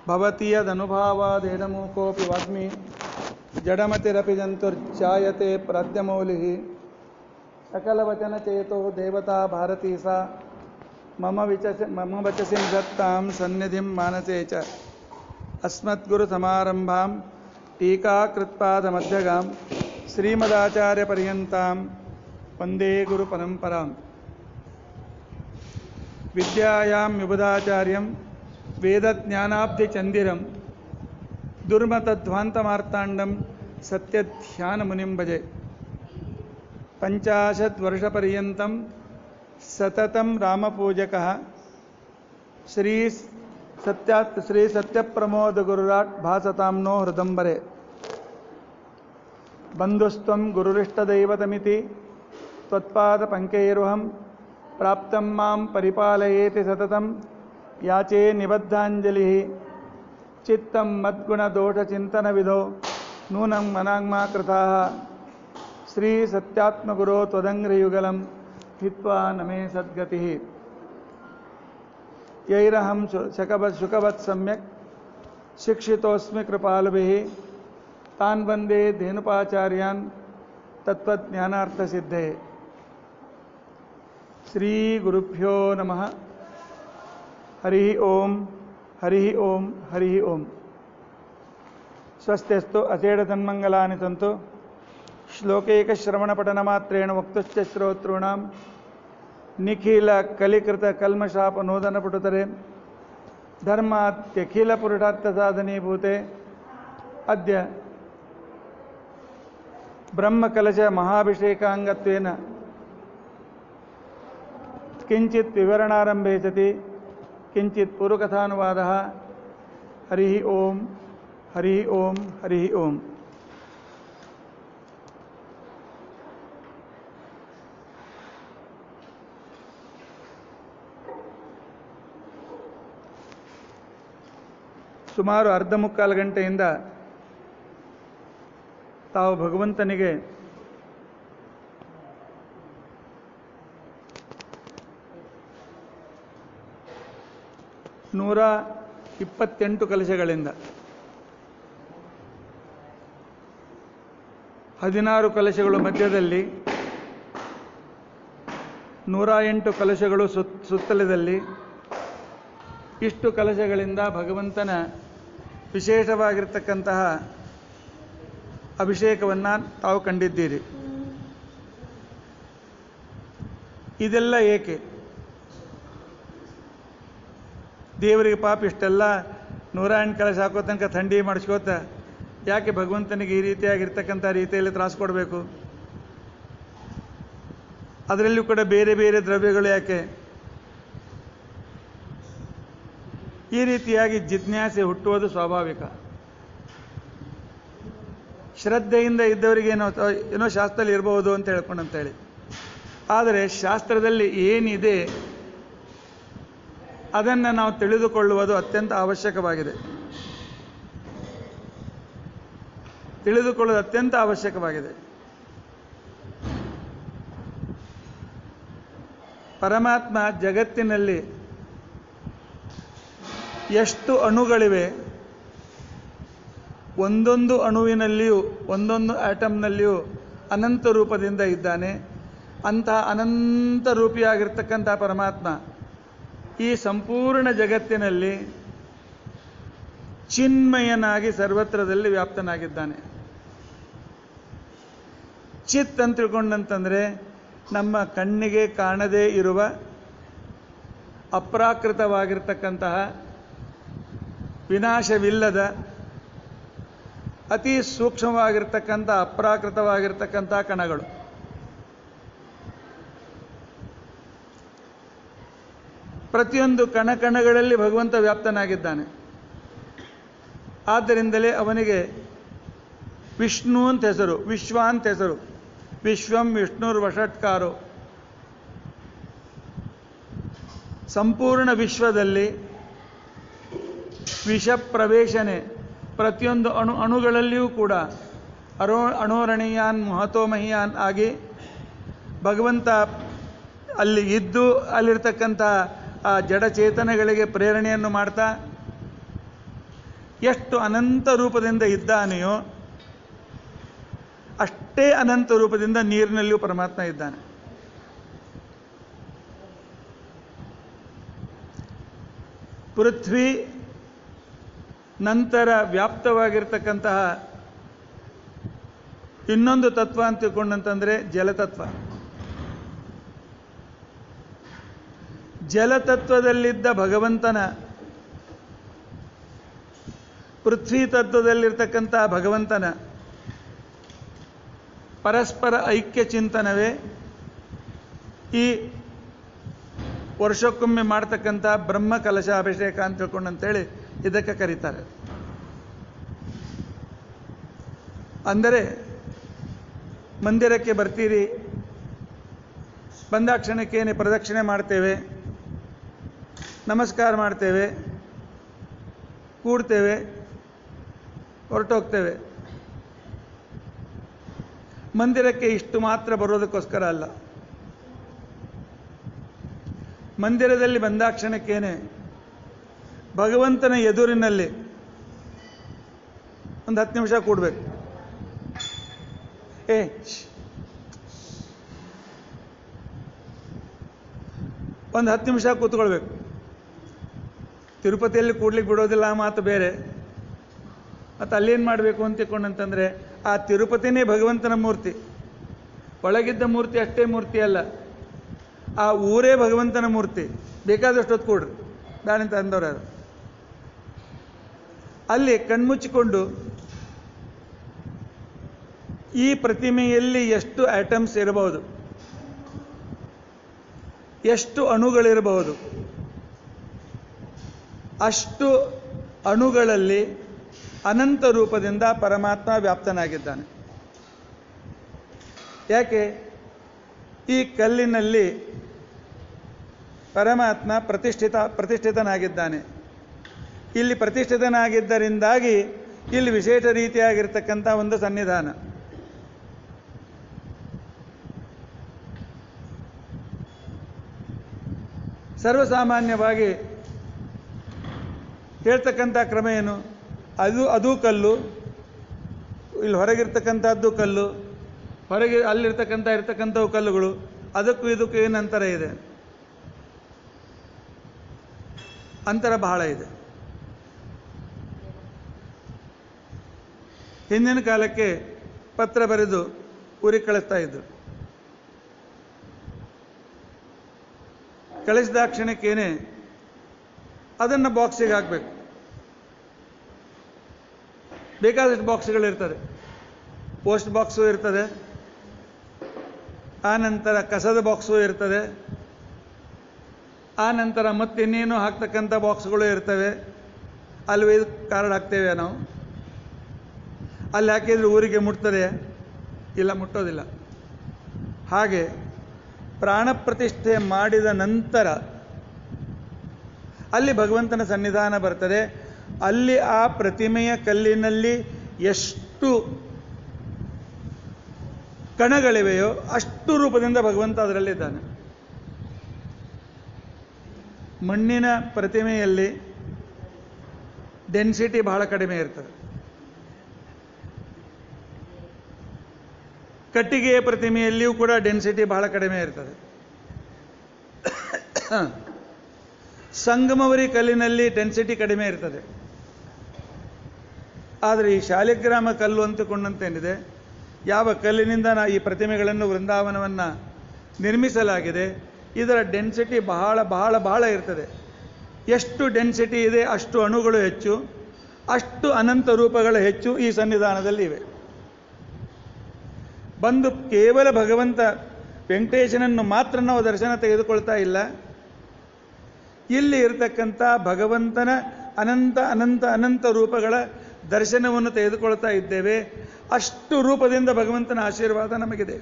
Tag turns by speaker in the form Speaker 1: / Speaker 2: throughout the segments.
Speaker 1: भवति यदनुभावादेडमूकोऽपि वाग्मि जडमतिरपि जन्तुर्जायते प्राद्यमौलिः सकलवचनचेतो देवता भारती सा मम विचस मम वचसिं दत्तां सन्निधिं मानसे च अस्मद्गुरुसमारम्भां टीकाकृत्पादमध्यगां श्रीमदाचार्यपर्यन्तां वन्दे गुरुपरम्पराम् विद्यायां विबुधाचार्यं वेदज्ञानाब्धिचन्दिरं दुर्मतध्वान्तमार्ताण्डं सत्यध्यानमुनिं भजे पञ्चाशद्वर्षपर्यन्तं सततं रामपूजकः श्री सत्यात् श्रीसत्यप्रमोदगुरुराट् भासतां नो हृदम्बरे बन्धुस्त्वं गुरुरिष्टदैवतमिति त्वत्पादपङ्कैरुहं प्राप्तं मां परिपालयेति सततं याचे निबद्धाञ्जलिः चित्तं मद्गुणदोषचिन्तनविधो नूनं मनाङ्मा कृताः श्रीसत्यात्मगुरो त्वदङ्घ्रियुगलं हित्वा न मे सद्गतिः यैरहं शु- शकवत् शुकवत् सम्यक् शिक्षितोऽस्मि कृपालुभिः तान् वन्दे धेनुपाचार्यान् तत्त्वज्ञानार्थसिद्धे श्रीगुरुभ्यो नमः हरिः ॐ हरिः ॐ हरिः ॐ स्वस्त्यस्तु अचेडतन्मङ्गलानि सन्तु श्लोकैकश्रवणपठनमात्रेण वक्तुश्च श्रोतॄणां निखिलकलिकृतकल्मषापनोदनपटुतरे धर्मात्यखिलपुरुषार्थसाधनीभूते अद्य ब्रह्मकलशमहाभिषेकाङ्गत्वेन किञ्चित् विवरणारम्भे सति किञ्चित् पूर्वकथानुवादः हरिः ॐ हरिः ॐ हरिः ॐ ಸುಮಾರು ಅರ್ಧ ಮುಕ್ಕಾಲು ಗಂಟೆಯಿಂದ ತಾವು ಭಗವಂತನಿಗೆ ನೂರ ಇಪ್ಪತ್ತೆಂಟು ಕಲಶಗಳಿಂದ ಹದಿನಾರು ಕಲಶಗಳು ಮಧ್ಯದಲ್ಲಿ ನೂರ ಎಂಟು ಕಲಶಗಳು ಸುತ್ ಸುತ್ತಲದಲ್ಲಿ ಇಷ್ಟು ಕಲಶಗಳಿಂದ ಭಗವಂತನ ವಿಶೇಷವಾಗಿರ್ತಕ್ಕಂತಹ ಅಭಿಷೇಕವನ್ನು ತಾವು ಕಂಡಿದ್ದೀರಿ ಇದೆಲ್ಲ ಏಕೆ ದೇವರಿಗೆ ಪಾಪ ಇಷ್ಟೆಲ್ಲ ನೂರ ಎಂಟು ಕಲಶ ಹಾಕೋ ತನಕ ಥಂಡಿ ಮಾಡಿಸ್ಕೋತ ಯಾಕೆ ಭಗವಂತನಿಗೆ ಈ ರೀತಿಯಾಗಿರ್ತಕ್ಕಂಥ ರೀತಿಯಲ್ಲಿ ತ್ರಾಸು ಕೊಡಬೇಕು ಅದರಲ್ಲೂ ಕೂಡ ಬೇರೆ ಬೇರೆ ದ್ರವ್ಯಗಳು ಯಾಕೆ ಈ ರೀತಿಯಾಗಿ ಜಿಜ್ಞಾಸೆ ಹುಟ್ಟುವುದು ಸ್ವಾಭಾವಿಕ ಶ್ರದ್ಧೆಯಿಂದ ಇದ್ದವರಿಗೆ ಏನೋ ಏನೋ ಶಾಸ್ತ್ರದಲ್ಲಿ ಇರಬಹುದು ಅಂತ ಹೇಳ್ಕೊಂಡಂತೇಳಿ ಆದರೆ ಶಾಸ್ತ್ರದಲ್ಲಿ ಏನಿದೆ ಅದನ್ನು ನಾವು ತಿಳಿದುಕೊಳ್ಳುವುದು ಅತ್ಯಂತ ಅವಶ್ಯಕವಾಗಿದೆ ತಿಳಿದುಕೊಳ್ಳುವುದು ಅತ್ಯಂತ ಅವಶ್ಯಕವಾಗಿದೆ ಪರಮಾತ್ಮ ಜಗತ್ತಿನಲ್ಲಿ ಎಷ್ಟು ಅಣುಗಳಿವೆ ಒಂದೊಂದು ಅಣುವಿನಲ್ಲಿಯೂ ಒಂದೊಂದು ಆಟಮ್ನಲ್ಲಿಯೂ ಅನಂತ ರೂಪದಿಂದ ಇದ್ದಾನೆ ಅಂತಹ ಅನಂತ ರೂಪಿಯಾಗಿರ್ತಕ್ಕಂಥ ಪರಮಾತ್ಮ ಈ ಸಂಪೂರ್ಣ ಜಗತ್ತಿನಲ್ಲಿ ಚಿನ್ಮಯನಾಗಿ ಸರ್ವತ್ರದಲ್ಲಿ ವ್ಯಾಪ್ತನಾಗಿದ್ದಾನೆ ಚಿತ್ ಅಂತ ತಿಳ್ಕೊಂಡಂತಂದರೆ ನಮ್ಮ ಕಣ್ಣಿಗೆ ಕಾಣದೇ ಇರುವ ಅಪ್ರಾಕೃತವಾಗಿರ್ತಕ್ಕಂತಹ ವಿನಾಶವಿಲ್ಲದ ಅತಿ ಸೂಕ್ಷ್ಮವಾಗಿರ್ತಕ್ಕಂಥ ಅಪ್ರಾಕೃತವಾಗಿರ್ತಕ್ಕಂಥ ಕಣಗಳು ಪ್ರತಿಯೊಂದು ಕಣಕಣಗಳಲ್ಲಿ ಭಗವಂತ ವ್ಯಾಪ್ತನಾಗಿದ್ದಾನೆ ಆದ್ದರಿಂದಲೇ ಅವನಿಗೆ ವಿಷ್ಣು ಅಂತ ಹೆಸರು ವಿಶ್ವ ಅಂತ ಹೆಸರು ವಿಶ್ವಂ ವಿಷ್ಣುರ್ ವಷಟ್ಕಾರೋ ಸಂಪೂರ್ಣ ವಿಶ್ವದಲ್ಲಿ ವಿಷ ಪ್ರವೇಶನೆ ಪ್ರತಿಯೊಂದು ಅಣು ಅಣುಗಳಲ್ಲಿಯೂ ಕೂಡ ಅರೋ ಅಣೋರಣೀಯಾನ್ ಮಹತೋ ಮಹಿಯಾನ್ ಆಗಿ ಭಗವಂತ ಅಲ್ಲಿ ಇದ್ದು ಅಲ್ಲಿರ್ತಕ್ಕಂಥ ಆ ಜಡಚೇತನಗಳಿಗೆ ಪ್ರೇರಣೆಯನ್ನು ಮಾಡ್ತಾ ಎಷ್ಟು ಅನಂತ ರೂಪದಿಂದ ಇದ್ದಾನೆಯೋ ಅಷ್ಟೇ ಅನಂತ ರೂಪದಿಂದ ನೀರಿನಲ್ಲಿಯೂ ಪರಮಾತ್ಮ ಇದ್ದಾನೆ ಪೃಥ್ವಿ ನಂತರ ವ್ಯಾಪ್ತವಾಗಿರ್ತಕ್ಕಂತಹ ಇನ್ನೊಂದು ತತ್ವ ಅಂತ ತಿಳ್ಕೊಂಡಂತಂದ್ರೆ ಜಲತತ್ವ ಜಲತತ್ವದಲ್ಲಿದ್ದ ಭಗವಂತನ ಪೃಥ್ವಿ ತತ್ವದಲ್ಲಿರ್ತಕ್ಕಂತಹ ಭಗವಂತನ ಪರಸ್ಪರ ಐಕ್ಯ ಚಿಂತನವೇ ಈ ವರ್ಷಕ್ಕೊಮ್ಮೆ ಮಾಡ್ತಕ್ಕಂಥ ಬ್ರಹ್ಮ ಕಲಶ ಅಭಿಷೇಕ ಅಂತ ತಿಳ್ಕೊಂಡಂತೇಳಿ ಇದಕ್ಕೆ ಕರೀತಾರೆ ಅಂದರೆ ಮಂದಿರಕ್ಕೆ ಬರ್ತೀರಿ ಬಂದಾಕ್ಷಣಕ್ಕೇನೆ ಪ್ರದಕ್ಷಿಣೆ ಮಾಡ್ತೇವೆ ನಮಸ್ಕಾರ ಮಾಡ್ತೇವೆ ಕೂಡ್ತೇವೆ ಹೊರಟೋಗ್ತೇವೆ ಮಂದಿರಕ್ಕೆ ಇಷ್ಟು ಮಾತ್ರ ಬರೋದಕ್ಕೋಸ್ಕರ ಅಲ್ಲ ಮಂದಿರದಲ್ಲಿ ಬಂದಾಕ್ಷಣಕ್ಕೇನೆ ಭಗವಂತನ ಎದುರಿನಲ್ಲಿ ಒಂದು ಹತ್ತು ನಿಮಿಷ ಕೂಡ್ಬೇಕು ಏ ಶ್ಶ್. ಒಂದು ಹತ್ತು ನಿಮಿಷ ಕೂತ್ಕೊಳ್ಬೇಕು ತಿರುಪತಿಯಲ್ಲಿ ಕೂಡ್ಲಿಕ್ಕೆ ಬಿಡೋದಿಲ್ಲ ಆ ಮಾತು ಬೇರೆ ಮತ್ತು ಅಲ್ಲೇನು ಮಾಡಬೇಕು ಅಂತ ತಿಳ್ಕೊಂಡಂತಂದರೆ ಆ ತಿರುಪತಿನೇ ಭಗವಂತನ ಮೂರ್ತಿ ಒಳಗಿದ್ದ ಮೂರ್ತಿ ಅಷ್ಟೇ ಮೂರ್ತಿ ಅಲ್ಲ ಆ ಊರೇ ಭಗವಂತನ ಮೂರ್ತಿ ಬೇಕಾದಷ್ಟು ಹೊತ್ತು ಕೊಡ್ರಿ ಬೇಡಂತ ಅಂದವ್ರು ಯಾರು ಅಲ್ಲಿ ಕಣ್ಮುಚ್ಚಿಕೊಂಡು ಈ ಪ್ರತಿಮೆಯಲ್ಲಿ ಎಷ್ಟು ಆಟಮ್ಸ್ ಇರಬಹುದು ಎಷ್ಟು ಅಣುಗಳಿರಬಹುದು ಅಷ್ಟು ಅಣುಗಳಲ್ಲಿ ಅನಂತ ರೂಪದಿಂದ ಪರಮಾತ್ಮ ವ್ಯಾಪ್ತನಾಗಿದ್ದಾನೆ ಯಾಕೆ ಈ ಕಲ್ಲಿನಲ್ಲಿ ಪರಮಾತ್ಮ ಪ್ರತಿಷ್ಠಿತ ಪ್ರತಿಷ್ಠಿತನಾಗಿದ್ದಾನೆ ಇಲ್ಲಿ ಪ್ರತಿಷ್ಠಿತನಾಗಿದ್ದರಿಂದಾಗಿ ಇಲ್ಲಿ ವಿಶೇಷ ರೀತಿಯಾಗಿರ್ತಕ್ಕಂಥ ಒಂದು ಸನ್ನಿಧಾನ ಸರ್ವಸಾಮಾನ್ಯವಾಗಿ ಹೇಳ್ತಕ್ಕಂಥ ಕ್ರಮ ಏನು ಅದು ಅದು ಕಲ್ಲು ಇಲ್ಲಿ ಹೊರಗಿರ್ತಕ್ಕಂಥದ್ದು ಕಲ್ಲು ಹೊರಗೆ ಅಲ್ಲಿರ್ತಕ್ಕಂಥ ಇರ್ತಕ್ಕಂಥವು ಕಲ್ಲುಗಳು ಅದಕ್ಕೂ ಇದಕ್ಕೂ ಏನು ಅಂತರ ಇದೆ ಅಂತರ ಬಹಳ ಇದೆ ಹಿಂದಿನ ಕಾಲಕ್ಕೆ ಪತ್ರ ಬರೆದು ಊರಿಗೆ ಕಳಿಸ್ತಾ ಇದ್ರು ಕಳಿಸಿದಾಕ್ಷಣಕ್ಕೇನೆ ಅದನ್ನು ಬಾಕ್ಸಿಗೆ ಹಾಕಬೇಕು ಬೇಕಾದಷ್ಟು ಬಾಕ್ಸ್ಗಳು ಇರ್ತದೆ ಪೋಸ್ಟ್ ಬಾಕ್ಸು ಇರ್ತದೆ ಆ ನಂತರ ಕಸದ ಬಾಕ್ಸು ಇರ್ತದೆ ಆ ನಂತರ ಮತ್ತಿನ್ನೇನು ಹಾಕ್ತಕ್ಕಂಥ ಬಾಕ್ಸ್ಗಳು ಇರ್ತವೆ ಅಲ್ಲಿ ಒಯ್ದು ಕಾರ್ಡ್ ಹಾಕ್ತೇವೆ ನಾವು ಅಲ್ಲಿ ಹಾಕಿದ್ರೆ ಊರಿಗೆ ಮುಟ್ತದೆ ಇಲ್ಲ ಮುಟ್ಟೋದಿಲ್ಲ ಹಾಗೆ ಪ್ರಾಣ ಪ್ರತಿಷ್ಠೆ ಮಾಡಿದ ನಂತರ ಅಲ್ಲಿ ಭಗವಂತನ ಸನ್ನಿಧಾನ ಬರ್ತದೆ ಅಲ್ಲಿ ಆ ಪ್ರತಿಮೆಯ ಕಲ್ಲಿನಲ್ಲಿ ಎಷ್ಟು ಕಣಗಳಿವೆಯೋ ಅಷ್ಟು ರೂಪದಿಂದ ಭಗವಂತ ಅದರಲ್ಲಿದ್ದಾನೆ ಮಣ್ಣಿನ ಪ್ರತಿಮೆಯಲ್ಲಿ ಡೆನ್ಸಿಟಿ ಬಹಳ ಕಡಿಮೆ ಇರ್ತದೆ ಕಟ್ಟಿಗೆಯ ಪ್ರತಿಮೆಯಲ್ಲಿಯೂ ಕೂಡ ಡೆನ್ಸಿಟಿ ಬಹಳ ಕಡಿಮೆ ಇರ್ತದೆ ಸಂಗಮವರಿ ಕಲ್ಲಿನಲ್ಲಿ ಡೆನ್ಸಿಟಿ ಕಡಿಮೆ ಇರ್ತದೆ ಆದರೆ ಈ ಶಾಲಿಗ್ರಾಮ ಕಲ್ಲು ಅಂತಕೊಂಡಂತೇನಿದೆ ಯಾವ ಕಲ್ಲಿನಿಂದ ನಾ ಈ ಪ್ರತಿಮೆಗಳನ್ನು ವೃಂದಾವನವನ್ನು ನಿರ್ಮಿಸಲಾಗಿದೆ ಇದರ ಡೆನ್ಸಿಟಿ ಬಹಳ ಬಹಳ ಬಹಳ ಇರ್ತದೆ ಎಷ್ಟು ಡೆನ್ಸಿಟಿ ಇದೆ ಅಷ್ಟು ಅಣುಗಳು ಹೆಚ್ಚು ಅಷ್ಟು ಅನಂತ ರೂಪಗಳು ಹೆಚ್ಚು ಈ ಸನ್ನಿಧಾನದಲ್ಲಿ ಇವೆ ಬಂದು ಕೇವಲ ಭಗವಂತ ವೆಂಕಟೇಶನನ್ನು ಮಾತ್ರ ನಾವು ದರ್ಶನ ತೆಗೆದುಕೊಳ್ತಾ ಇಲ್ಲ ಇಲ್ಲಿ ಇರತಕ್ಕಂಥ ಭಗವಂತನ ಅನಂತ ಅನಂತ ಅನಂತ ರೂಪಗಳ ದರ್ಶನವನ್ನು ತೆಗೆದುಕೊಳ್ತಾ ಇದ್ದೇವೆ ಅಷ್ಟು ರೂಪದಿಂದ ಭಗವಂತನ ಆಶೀರ್ವಾದ ನಮಗಿದೆ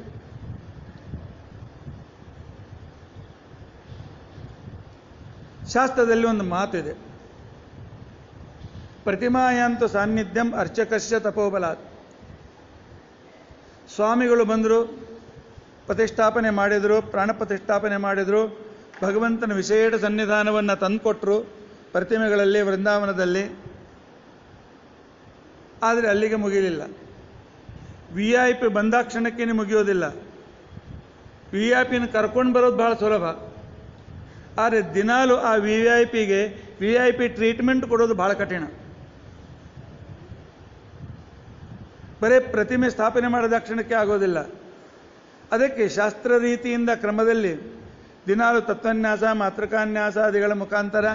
Speaker 1: ಶಾಸ್ತ್ರದಲ್ಲಿ ಒಂದು ಮಾತಿದೆ ಪ್ರತಿಮಾಯಾಂತು ಸಾನ್ನಿಧ್ಯಂ ಅರ್ಚಕಸ್ಯ ತಪೋಬಲಾತ್ ಸ್ವಾಮಿಗಳು ಬಂದರು ಪ್ರತಿಷ್ಠಾಪನೆ ಮಾಡಿದರು ಪ್ರಾಣ ಪ್ರತಿಷ್ಠಾಪನೆ ಮಾಡಿದರು ಭಗವಂತನ ವಿಶೇಷ ಸನ್ನಿಧಾನವನ್ನು ತಂದುಕೊಟ್ರು ಪ್ರತಿಮೆಗಳಲ್ಲಿ ವೃಂದಾವನದಲ್ಲಿ ಆದರೆ ಅಲ್ಲಿಗೆ ಮುಗಿಲಿಲ್ಲ ವಿ ಐ ಪಿ ಬಂದಾಕ್ಷಣಕ್ಕೇನೆ ಮುಗಿಯೋದಿಲ್ಲ ವಿ ಐ ಪಿನ ಕರ್ಕೊಂಡು ಬರೋದು ಬಹಳ ಸುಲಭ ಆದರೆ ದಿನಾಲು ಆ ವಿ ಐ ಪಿಗೆ ವಿ ಐ ಪಿ ಟ್ರೀಟ್ಮೆಂಟ್ ಕೊಡೋದು ಬಹಳ ಕಠಿಣ ಬರೀ ಪ್ರತಿಮೆ ಸ್ಥಾಪನೆ ಮಾಡಿದ ಕ್ಷಣಕ್ಕೆ ಆಗೋದಿಲ್ಲ ಅದಕ್ಕೆ ಶಾಸ್ತ್ರ ರೀತಿಯಿಂದ ಕ್ರಮದಲ್ಲಿ ದಿನಾಲು ತತ್ವನ್ಯಾಸ ಮಾತೃಕಾನ್ಯಾಸಾದಿಗಳ ಮುಖಾಂತರ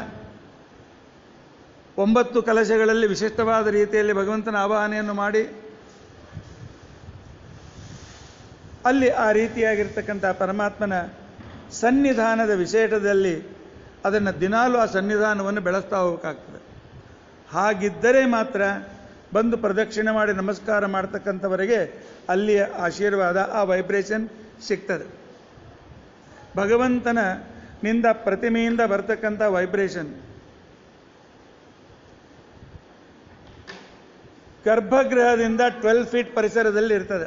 Speaker 1: ಒಂಬತ್ತು ಕಲಶಗಳಲ್ಲಿ ವಿಶಿಷ್ಟವಾದ ರೀತಿಯಲ್ಲಿ ಭಗವಂತನ ಆವಾಹನೆಯನ್ನು ಮಾಡಿ ಅಲ್ಲಿ ಆ ರೀತಿಯಾಗಿರ್ತಕ್ಕಂಥ ಪರಮಾತ್ಮನ ಸನ್ನಿಧಾನದ ವಿಶೇಷದಲ್ಲಿ ಅದನ್ನು ದಿನಾಲು ಆ ಸನ್ನಿಧಾನವನ್ನು ಬೆಳೆಸ್ತಾ ಹೋಗಬೇಕಾಗ್ತದೆ ಹಾಗಿದ್ದರೆ ಮಾತ್ರ ಬಂದು ಪ್ರದಕ್ಷಿಣೆ ಮಾಡಿ ನಮಸ್ಕಾರ ಮಾಡ್ತಕ್ಕಂಥವರೆಗೆ ಅಲ್ಲಿಯ ಆಶೀರ್ವಾದ ಆ ವೈಬ್ರೇಷನ್ ಸಿಗ್ತದೆ ಭಗವಂತನ ನಿಂದ ಪ್ರತಿಮೆಯಿಂದ ಬರ್ತಕ್ಕಂಥ ವೈಬ್ರೇಷನ್ ಗರ್ಭಗೃಹದಿಂದ ಟ್ವೆಲ್ ಫೀಟ್ ಪರಿಸರದಲ್ಲಿ ಇರ್ತದೆ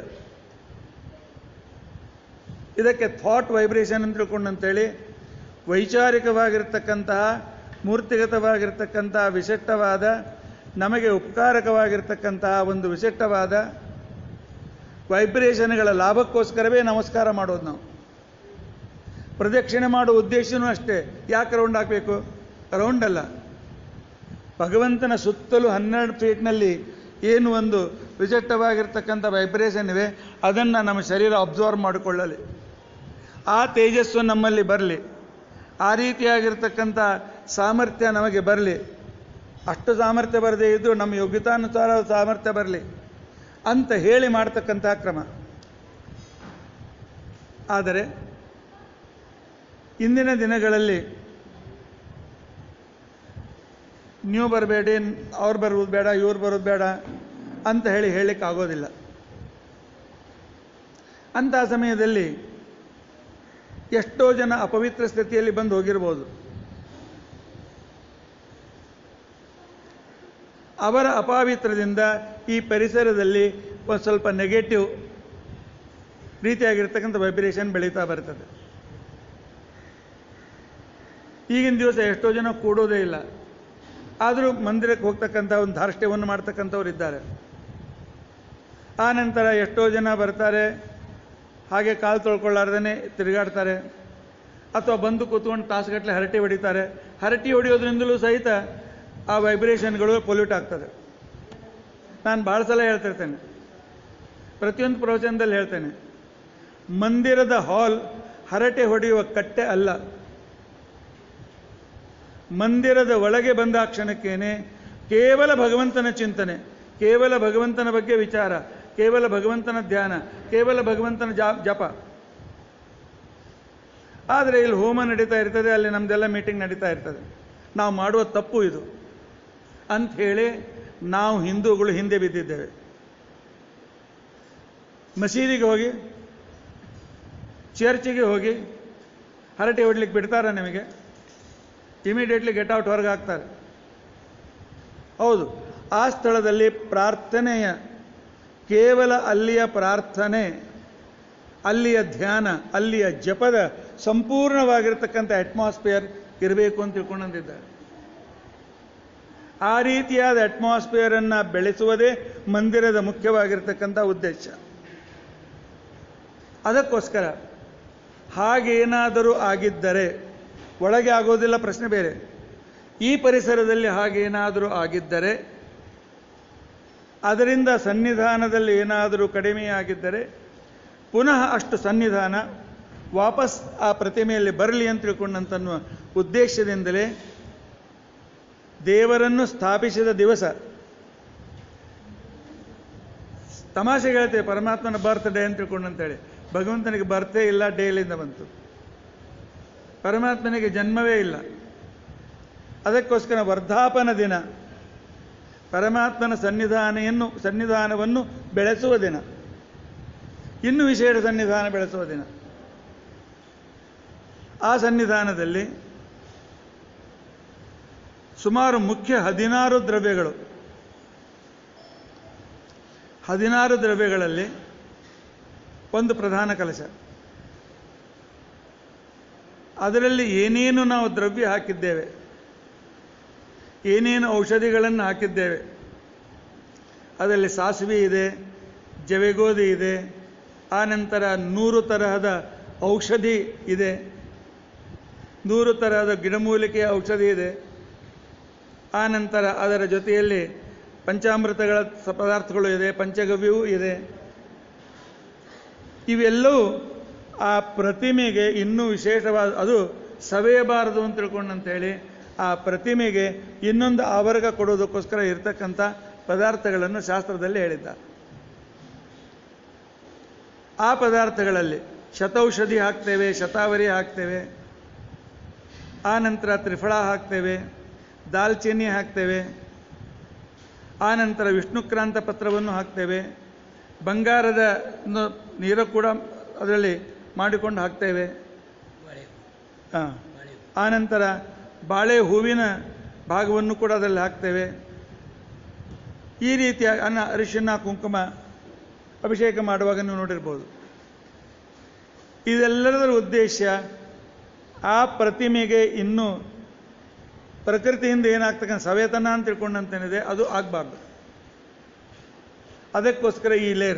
Speaker 1: ಇದಕ್ಕೆ ಥಾಟ್ ವೈಬ್ರೇಷನ್ ಅಂತ ತಿಳ್ಕೊಂಡಂತೇಳಿ ವೈಚಾರಿಕವಾಗಿರ್ತಕ್ಕಂತಹ ಮೂರ್ತಿಗತವಾಗಿರ್ತಕ್ಕಂತಹ ವಿಶಿಷ್ಟವಾದ ನಮಗೆ ಉಪಕಾರಕವಾಗಿರ್ತಕ್ಕಂತಹ ಒಂದು ವಿಶಿಷ್ಟವಾದ ವೈಬ್ರೇಷನ್ಗಳ ಲಾಭಕ್ಕೋಸ್ಕರವೇ ನಮಸ್ಕಾರ ಮಾಡೋದು ನಾವು ಪ್ರದಕ್ಷಿಣೆ ಮಾಡುವ ಉದ್ದೇಶನೂ ಅಷ್ಟೇ ಯಾಕೆ ರೌಂಡ್ ಹಾಕಬೇಕು ರೌಂಡ್ ಅಲ್ಲ ಭಗವಂತನ ಸುತ್ತಲೂ ಹನ್ನೆರಡು ಫೀಟ್ನಲ್ಲಿ ಏನು ಒಂದು ವಿಶಿಷ್ಟವಾಗಿರ್ತಕ್ಕಂಥ ವೈಬ್ರೇಷನ್ ಇವೆ ಅದನ್ನು ನಮ್ಮ ಶರೀರ ಅಬ್ಸರ್ವ್ ಮಾಡಿಕೊಳ್ಳಲಿ ಆ ತೇಜಸ್ಸು ನಮ್ಮಲ್ಲಿ ಬರಲಿ ಆ ರೀತಿಯಾಗಿರ್ತಕ್ಕಂಥ ಸಾಮರ್ಥ್ಯ ನಮಗೆ ಬರಲಿ ಅಷ್ಟು ಸಾಮರ್ಥ್ಯ ಬರದೇ ಇದ್ದು ನಮ್ಮ ಯೋಗ್ಯತಾನುಸಾರ ಸಾಮರ್ಥ್ಯ ಬರಲಿ ಅಂತ ಹೇಳಿ ಮಾಡ್ತಕ್ಕಂಥ ಕ್ರಮ ಆದರೆ ಇಂದಿನ ದಿನಗಳಲ್ಲಿ ನೀವು ಬರಬೇಡಿ ಅವ್ರು ಬರುವುದು ಬೇಡ ಇವ್ರು ಬರೋದು ಬೇಡ ಅಂತ ಹೇಳಿ ಹೇಳಲಿಕ್ಕೆ ಆಗೋದಿಲ್ಲ ಅಂತಹ ಸಮಯದಲ್ಲಿ ಎಷ್ಟೋ ಜನ ಅಪವಿತ್ರ ಸ್ಥಿತಿಯಲ್ಲಿ ಬಂದು ಹೋಗಿರ್ಬೋದು ಅವರ ಅಪಾವಿತ್ರದಿಂದ ಈ ಪರಿಸರದಲ್ಲಿ ಒಂದು ಸ್ವಲ್ಪ ನೆಗೆಟಿವ್ ರೀತಿಯಾಗಿರ್ತಕ್ಕಂಥ ವೈಬ್ರೇಷನ್ ಬೆಳೀತಾ ಬರ್ತದೆ ಈಗಿನ ದಿವಸ ಎಷ್ಟೋ ಜನ ಕೂಡೋದೇ ಇಲ್ಲ ಆದರೂ ಮಂದಿರಕ್ಕೆ ಹೋಗ್ತಕ್ಕಂಥ ಒಂದು ಧಾರ್ಷ್ಟ್ಯವನ್ನು ಮಾಡ್ತಕ್ಕಂಥವ್ರು ಇದ್ದಾರೆ ಆ ನಂತರ ಎಷ್ಟೋ ಜನ ಬರ್ತಾರೆ ಹಾಗೆ ಕಾಲು ತೊಳ್ಕೊಳ್ಳಾರ್ದೇ ತಿರುಗಾಡ್ತಾರೆ ಅಥವಾ ಬಂದು ಕೂತ್ಕೊಂಡು ತಾಸುಗಟ್ಟಲೆ ಹರಟೆ ಹೊಡಿತಾರೆ ಹರಟಿ ಹೊಡೆಯೋದ್ರಿಂದಲೂ ಸಹಿತ ಆ ವೈಬ್ರೇಷನ್ಗಳು ಪೊಲ್ಯೂಟ್ ಆಗ್ತದೆ ನಾನು ಭಾಳ ಸಲ ಹೇಳ್ತಿರ್ತೇನೆ ಪ್ರತಿಯೊಂದು ಪ್ರವಚನದಲ್ಲಿ ಹೇಳ್ತೇನೆ ಮಂದಿರದ ಹಾಲ್ ಹರಟೆ ಹೊಡೆಯುವ ಕಟ್ಟೆ ಅಲ್ಲ ಮಂದಿರದ ಒಳಗೆ ಬಂದ ಕ್ಷಣಕ್ಕೇನೆ ಕೇವಲ ಭಗವಂತನ ಚಿಂತನೆ ಕೇವಲ ಭಗವಂತನ ಬಗ್ಗೆ ವಿಚಾರ ಕೇವಲ ಭಗವಂತನ ಧ್ಯಾನ ಕೇವಲ ಭಗವಂತನ ಜಾ ಜಪ ಆದರೆ ಇಲ್ಲಿ ಹೋಮ ನಡೀತಾ ಇರ್ತದೆ ಅಲ್ಲಿ ನಮ್ದೆಲ್ಲ ಮೀಟಿಂಗ್ ನಡೀತಾ ಇರ್ತದೆ ನಾವು ಮಾಡುವ ತಪ್ಪು ಇದು ಅಂಥೇಳಿ ನಾವು ಹಿಂದೂಗಳು ಹಿಂದೆ ಬಿದ್ದಿದ್ದೇವೆ ಮಸೀದಿಗೆ ಹೋಗಿ ಚರ್ಚಿಗೆ ಹೋಗಿ ಹರಟೆ ಹೊಡ್ಲಿಕ್ಕೆ ಬಿಡ್ತಾರ ನಿಮಗೆ ಇಮಿಡಿಯೇಟ್ಲಿ ಗೆಟ್ ಔಟ್ ಹೊರಗೆ ಹಾಕ್ತಾರೆ ಹೌದು ಆ ಸ್ಥಳದಲ್ಲಿ ಪ್ರಾರ್ಥನೆಯ ಕೇವಲ ಅಲ್ಲಿಯ ಪ್ರಾರ್ಥನೆ ಅಲ್ಲಿಯ ಧ್ಯಾನ ಅಲ್ಲಿಯ ಜಪದ ಸಂಪೂರ್ಣವಾಗಿರ್ತಕ್ಕಂಥ ಅಟ್ಮಾಸ್ಫಿಯರ್ ಇರಬೇಕು ಅಂತ ತಿಳ್ಕೊಂಡಂದಿದ್ದಾರೆ ಆ ರೀತಿಯಾದ ಅಟ್ಮಾಸ್ಫಿಯರನ್ನು ಬೆಳೆಸುವುದೇ ಮಂದಿರದ ಮುಖ್ಯವಾಗಿರ್ತಕ್ಕಂಥ ಉದ್ದೇಶ ಅದಕ್ಕೋಸ್ಕರ ಹಾಗೇನಾದರೂ ಆಗಿದ್ದರೆ ಒಳಗೆ ಆಗೋದಿಲ್ಲ ಪ್ರಶ್ನೆ ಬೇರೆ ಈ ಪರಿಸರದಲ್ಲಿ ಹಾಗೇನಾದರೂ ಆಗಿದ್ದರೆ ಅದರಿಂದ ಸನ್ನಿಧಾನದಲ್ಲಿ ಏನಾದರೂ ಕಡಿಮೆಯಾಗಿದ್ದರೆ ಪುನಃ ಅಷ್ಟು ಸನ್ನಿಧಾನ ವಾಪಸ್ ಆ ಪ್ರತಿಮೆಯಲ್ಲಿ ಬರಲಿ ಅಂತ ತಿಳ್ಕೊಂಡಂತನ್ನುವ ಉದ್ದೇಶದಿಂದಲೇ ದೇವರನ್ನು ಸ್ಥಾಪಿಸಿದ ದಿವಸ ತಮಾಷೆಗೆ ಹೇಳ್ತೇವೆ ಪರಮಾತ್ಮನ ಬರ್ತ್ಡೇ ಅಂತ ತಿಳ್ಕೊಂಡಂತೇಳಿ ಭಗವಂತನಿಗೆ ಬರ್ತೆ ಇಲ್ಲ ಡೇಲಿಂದ ಬಂತು ಪರಮಾತ್ಮನಿಗೆ ಜನ್ಮವೇ ಇಲ್ಲ ಅದಕ್ಕೋಸ್ಕರ ವರ್ಧಾಪನ ದಿನ ಪರಮಾತ್ಮನ ಸನ್ನಿಧಾನೆಯನ್ನು ಸನ್ನಿಧಾನವನ್ನು ಬೆಳೆಸುವ ದಿನ ಇನ್ನು ವಿಶೇಷ ಸನ್ನಿಧಾನ ಬೆಳೆಸುವ ದಿನ ಆ ಸನ್ನಿಧಾನದಲ್ಲಿ ಸುಮಾರು ಮುಖ್ಯ ಹದಿನಾರು ದ್ರವ್ಯಗಳು ಹದಿನಾರು ದ್ರವ್ಯಗಳಲ್ಲಿ ಒಂದು ಪ್ರಧಾನ ಕಲಶ ಅದರಲ್ಲಿ ಏನೇನು ನಾವು ದ್ರವ್ಯ ಹಾಕಿದ್ದೇವೆ ಏನೇನು ಔಷಧಿಗಳನ್ನು ಹಾಕಿದ್ದೇವೆ ಅದರಲ್ಲಿ ಸಾಸಿವೆ ಇದೆ ಜವೆಗೋಧಿ ಇದೆ ಆನಂತರ ನೂರು ತರಹದ ಔಷಧಿ ಇದೆ ನೂರು ತರಹದ ಗಿಡಮೂಲಿಕೆಯ ಔಷಧಿ ಇದೆ ಆನಂತರ ಅದರ ಜೊತೆಯಲ್ಲಿ ಪಂಚಾಮೃತಗಳ ಸ- ಪದಾರ್ಥಗಳು ಇದೆ ಪಂಚಗವ್ಯವೂ ಇದೆ ಇವೆಲ್ಲವೂ ಆ ಪ್ರತಿಮೆಗೆ ಇನ್ನೂ ವಿಶೇಷವಾದ ಅದು ಸವೆಯಬಾರದು ಅಂತ ತಿಳ್ಕೊಂಡಂತೇಳಿ ಆ ಪ್ರತಿಮೆಗೆ ಇನ್ನೊಂದು ಆವರ್ಗ ಕೊಡೋದಕ್ಕೋಸ್ಕರ ಇರತಕ್ಕಂಥ ಪದಾರ್ಥಗಳನ್ನು ಶಾಸ್ತ್ರದಲ್ಲಿ ಹೇಳಿದ್ದಾರೆ ಆ ಪದಾರ್ಥಗಳಲ್ಲಿ ಶತೌಷಧಿ ಹಾಕ್ತೇವೆ ಶತಾವರಿ ಹಾಕ್ತೇವೆ ಆ ನಂತರ ತ್ರಿಫಳ ಹಾಕ್ತೇವೆ ದಾಲ್ಚಿನ್ನಿ ಹಾಕ್ತೇವೆ ಆ ನಂತರ ವಿಷ್ಣುಕ್ರಾಂತ ಪತ್ರವನ್ನು ಹಾಕ್ತೇವೆ ಬಂಗಾರದ ನ- ನೀರು ಕೂಡ ಅದರಲ್ಲಿ ಮಾಡಿಕೊಂಡು ಹಾಕ್ತೇವೆ ಆ. ಆ ನಂತರ ಬಾಳೆ ಹೂವಿನ ಭಾಗವನ್ನು ಕೂಡ ಅದರಲ್ಲಿ ಹಾಕ್ತೇವೆ ಈ ರೀತಿಯ ಅನ್ನ ಅರಿಶಿನ ಕುಂಕುಮ ಅಭಿಷೇಕ ಮಾಡುವಾಗ ನೀವು ನೋಡಿರ್ಬೋದು ಇದೆಲ್ಲದರ ಉದ್ದೇಶ ಆ ಪ್ರತಿಮೆಗೆ ಇನ್ನೂ ಪ್ರಕೃತಿಯಿಂದ ಏನಾಗ್ತಕ್ಕಂಥ ಸವೇತನ ಅಂತ ತಿಳ್ಕೊಂಡಂತೇನಿದೆ ಅದು ಆಗಬಾರ್ದು ಅದಕ್ಕೋಸ್ಕರ ಈ ಲೇರ್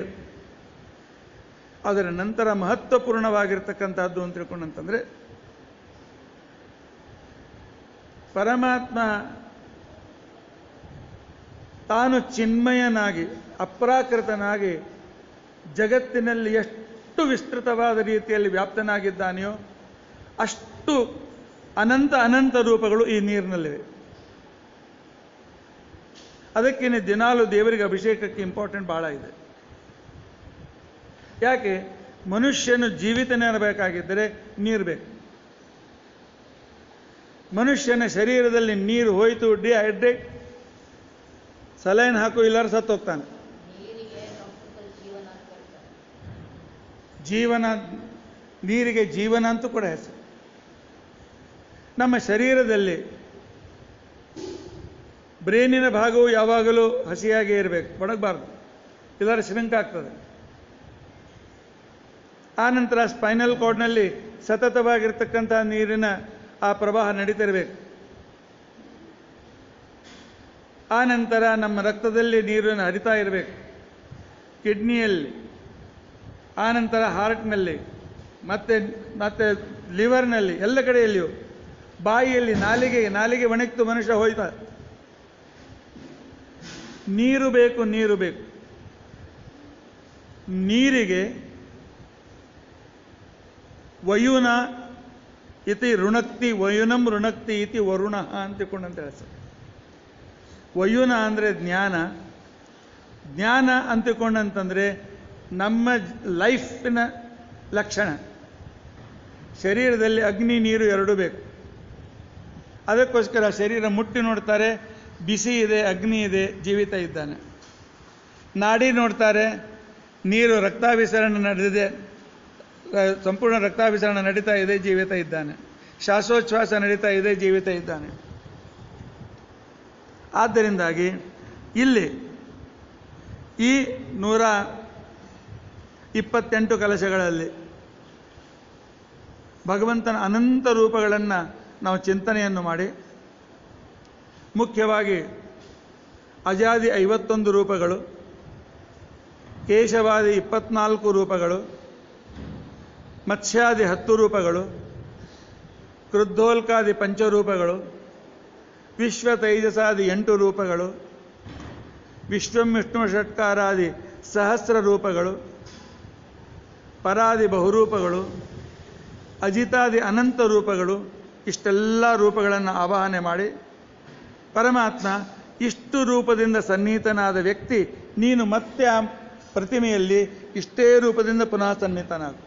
Speaker 1: ಅದರ ನಂತರ ಮಹತ್ವಪೂರ್ಣವಾಗಿರ್ತಕ್ಕಂಥದ್ದು ಅಂತ ತಿಳ್ಕೊಂಡಂತಂದ್ರೆ ಪರಮಾತ್ಮ ತಾನು ಚಿನ್ಮಯನಾಗಿ ಅಪ್ರಾಕೃತನಾಗಿ ಜಗತ್ತಿನಲ್ಲಿ ಎಷ್ಟು ವಿಸ್ತೃತವಾದ ರೀತಿಯಲ್ಲಿ ವ್ಯಾಪ್ತನಾಗಿದ್ದಾನೆಯೋ ಅಷ್ಟು ಅನಂತ ಅನಂತ ರೂಪಗಳು ಈ ನೀರಿನಲ್ಲಿವೆ ಅದಕ್ಕೇನೆ ದಿನಾಲು ದೇವರಿಗೆ ಅಭಿಷೇಕಕ್ಕೆ ಇಂಪಾರ್ಟೆಂಟ್ ಬಹಳ ಇದೆ ಯಾಕೆ ಮನುಷ್ಯನು ಜೀವಿತನಿರಬೇಕಾಗಿದ್ದರೆ ನೀರು ಬೇಕು ಮನುಷ್ಯನ ಶರೀರದಲ್ಲಿ ನೀರು ಹೋಯಿತು ಡಿಹೈಡ್ರೇಟ್ ಸಲೈನ್ ಹಾಕು ಇಲ್ಲಾರ ಸತ್ತು ಹೋಗ್ತಾನೆ
Speaker 2: ನೀರಿಗೆ ಸಂಸ್ಕೃತದಲ್ಲಿ ಜೀವನ ಅಂತ ಕರೀತಾರೆ
Speaker 1: ಜೀವನ ನೀರಿಗೆ ಜೀವನ ಅಂತೂ ಕೂಡ ಹೆಸರು ನಮ್ಮ ಶರೀರದಲ್ಲಿ ಬ್ರೇನಿನ ಭಾಗವು ಯಾವಾಗಲೂ ಹಸಿಯಾಗಿ ಇರಬೇಕು ಒಣಗಬಾರ್ದು ಇಲ್ಲರ ಶ್ರಿಂಕ್ ಆಗ್ತದೆ ಆ ನಂತರ ಸ್ಪೈನಲ್ ಕಾರ್ಡ್ನಲ್ಲಿ ಸತತವಾಗಿರ್ತಕ್ಕಂಥ ನೀರಿನ ಆ ಪ್ರವಾಹ ನಡೀತಿರಬೇಕು ಆ ನಂತರ ನಮ್ಮ ರಕ್ತದಲ್ಲಿ ನೀರನ್ನು ಹರಿತಾ ಇರಬೇಕು ಕಿಡ್ನಿಯಲ್ಲಿ ಆ ನಂತರ ಹಾರ್ಟ್ನಲ್ಲಿ ಮತ್ತೆ ಮತ್ತೆ ಲಿವರ್ನಲ್ಲಿ ಎಲ್ಲ ಕಡೆಯಲ್ಲಿಯೂ ಬಾಯಿಯಲ್ಲಿ ನಾಲಿಗೆ ನಾಲಿಗೆ ಒಣಗ್ತು ಮನುಷ್ಯ ಹೋಯ್ತಾ ನೀರು ಬೇಕು ನೀರು ಬೇಕು ನೀರಿಗೆ ವಯುನ ಇತಿ ಋಣಕ್ತಿ ವಯುನಂ ಋಣಕ್ತಿ ಇತಿ ವರುಣ ಅಂತ ತಿಳ್ಕೊಂಡಂತ ಹೇಳ್ತಾರೆ ವಯುನ ಅಂದರೆ ಜ್ಞಾನ ಜ್ಞಾನ ಅಂತ ತಿಳ್ಕೊಂಡಂತಂದ್ರೆ ನಮ್ಮ ಲೈಫಿನ ಲಕ್ಷಣ ಶರೀರದಲ್ಲಿ ಅಗ್ನಿ ನೀರು ಎರಡೂ ಬೇಕು ಅದಕ್ಕೋಸ್ಕರ ಶರೀರ ಮುಟ್ಟಿ ನೋಡ್ತಾರೆ ಬಿಸಿ ಇದೆ ಅಗ್ನಿ ಇದೆ ಜೀವಿತ ಇದ್ದಾನೆ ನಾಡಿ ನೋಡ್ತಾರೆ ನೀರು ರಕ್ತಾಭಿಸರಣ ನಡೆದಿದೆ ಆ, ಸಂಪೂರ್ಣ ರಕ್ತಾಭಿಸರಣ ನಡೀತಾ ಇದೆ ಜೀವಿತ ಇದ್ದಾನೆ ಶ್ವಾಸೋಚ್ಛ್ವಾಸ ನಡೀತಾ ಇದೆ ಜೀವಿತ ಇದ್ದಾನೆ ಆದ್ದರಿಂದಾಗಿ ಇಲ್ಲಿ ಈ ನೂರ ಇಪ್ಪತ್ತೆಂಟು ಕಲಶಗಳಲ್ಲಿ ಭಗವಂತನ ಅನಂತ ರೂಪಗಳನ್ನು ನಾವು ಚಿಂತನೆಯನ್ನು ಮಾಡಿ ಮುಖ್ಯವಾಗಿ ಅಜಾದಿ ಐವತ್ತೊಂದು ರೂಪಗಳು ಕೇಶವಾದಿ ಇಪ್ಪತ್ನಾಲ್ಕು ರೂಪಗಳು ಮತ್ಸ್ಯಾದಿ ಹತ್ತು ರೂಪಗಳು ಕ್ರುದ್ಧೋಲ್ಕಾದಿ ಪಂಚರೂಪಗಳು ವಿಶ್ವ ತೈಜಸಾದಿ ಎಂಟು ರೂಪಗಳು ವಿಶ್ವಂ ವಿಷ್ಣು ಷಟ್ಕಾರಾದಿ ಸಹಸ್ರ ರೂಪಗಳು ಪರಾದಿ ಬಹುರೂಪಗಳು ಅಜಿತಾದಿ ಅನಂತ ರೂಪಗಳು ಇಷ್ಟೆಲ್ಲ ರೂಪಗಳನ್ನು ಆವಾಹನೆ ಮಾಡಿ ಪರಮಾತ್ಮ ಇಷ್ಟು ರೂಪದಿಂದ ಸನ್ನಿಹಿತನಾದ ವ್ಯಕ್ತಿ ನೀನು ಮತ್ತೆ ಆ ಪ್ರತಿಮೆಯಲ್ಲಿ ಇಷ್ಟೇ ರೂಪದಿಂದ ಪುನಃ ಸನ್ನಿಹಿತನಾಗು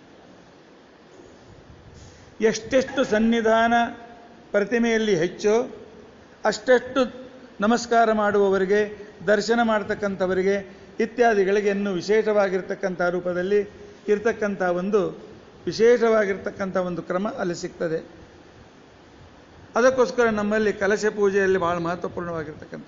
Speaker 1: ಎಷ್ಟೆಷ್ಟು ಸನ್ನಿಧಾನ ಪ್ರತಿಮೆಯಲ್ಲಿ ಹೆಚ್ಚೋ ಅಷ್ಟೆಷ್ಟು ನಮಸ್ಕಾರ ಮಾಡುವವರಿಗೆ ದರ್ಶನ ಮಾಡ್ತಕ್ಕಂಥವರಿಗೆ ಇತ್ಯಾದಿಗಳಿಗೆ ಇನ್ನೂ ವಿಶೇಷವಾಗಿರ್ತಕ್ಕಂಥ ರೂಪದಲ್ಲಿ ಇರ್ತಕ್ಕಂಥ ಒಂದು ವಿಶೇಷವಾಗಿರ್ತಕ್ಕಂಥ ಒಂದು ಕ್ರಮ ಅಲ್ಲಿ ಸಿಗ್ತದೆ ಅದಕ್ಕೋಸ್ಕರ ನಮ್ಮಲ್ಲಿ ಕಲಶ ಪೂಜೆಯಲ್ಲಿ ಬಹಳ ಮಹತ್ವಪೂರ್ಣವಾಗಿರ್ತಕ್ಕಂಥ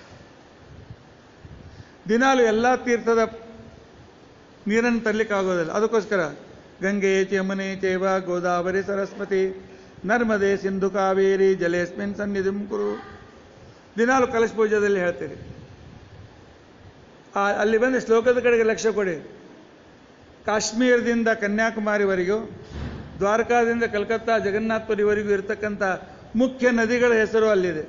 Speaker 1: ದಿನಾಲು ಎಲ್ಲ ತೀರ್ಥದ ನೀರನ್ನು ತರಲಿಕ್ಕೆ ಆಗೋದಿಲ್ಲ ಅದಕ್ಕೋಸ್ಕರ ಗಂಗೆ ಯಮುನೆ ಚೇವ ಗೋದಾವರಿ ಸರಸ್ವತಿ ನರ್ಮದೆ ಸಿಂಧು ಕಾವೇರಿ ಜಲೇಸ್ಮಿನ್ ಸನ್ನಿಧಿಂ ಕುರು ದಿನಾಲು ಕಲಶ ಪೂಜೆಯಲ್ಲಿ ಹೇಳ್ತೀರಿ ಆ ಅಲ್ಲಿ ಬಂದು ಶ್ಲೋಕದ ಕಡೆಗೆ ಲಕ್ಷ್ಯ ಕೊಡಿ ಕಾಶ್ಮೀರದಿಂದ ಕನ್ಯಾಕುಮಾರಿವರೆಗೂ ದ್ವಾರಕಾದಿಂದ ಕಲ್ಕತ್ತಾ ಜಗನ್ನಾಥಪುರಿವರೆಗೂ ಇರತಕ್ಕಂಥ ಮುಖ್ಯ ನದಿಗಳ ಹೆಸರು ಅಲ್ಲಿದೆ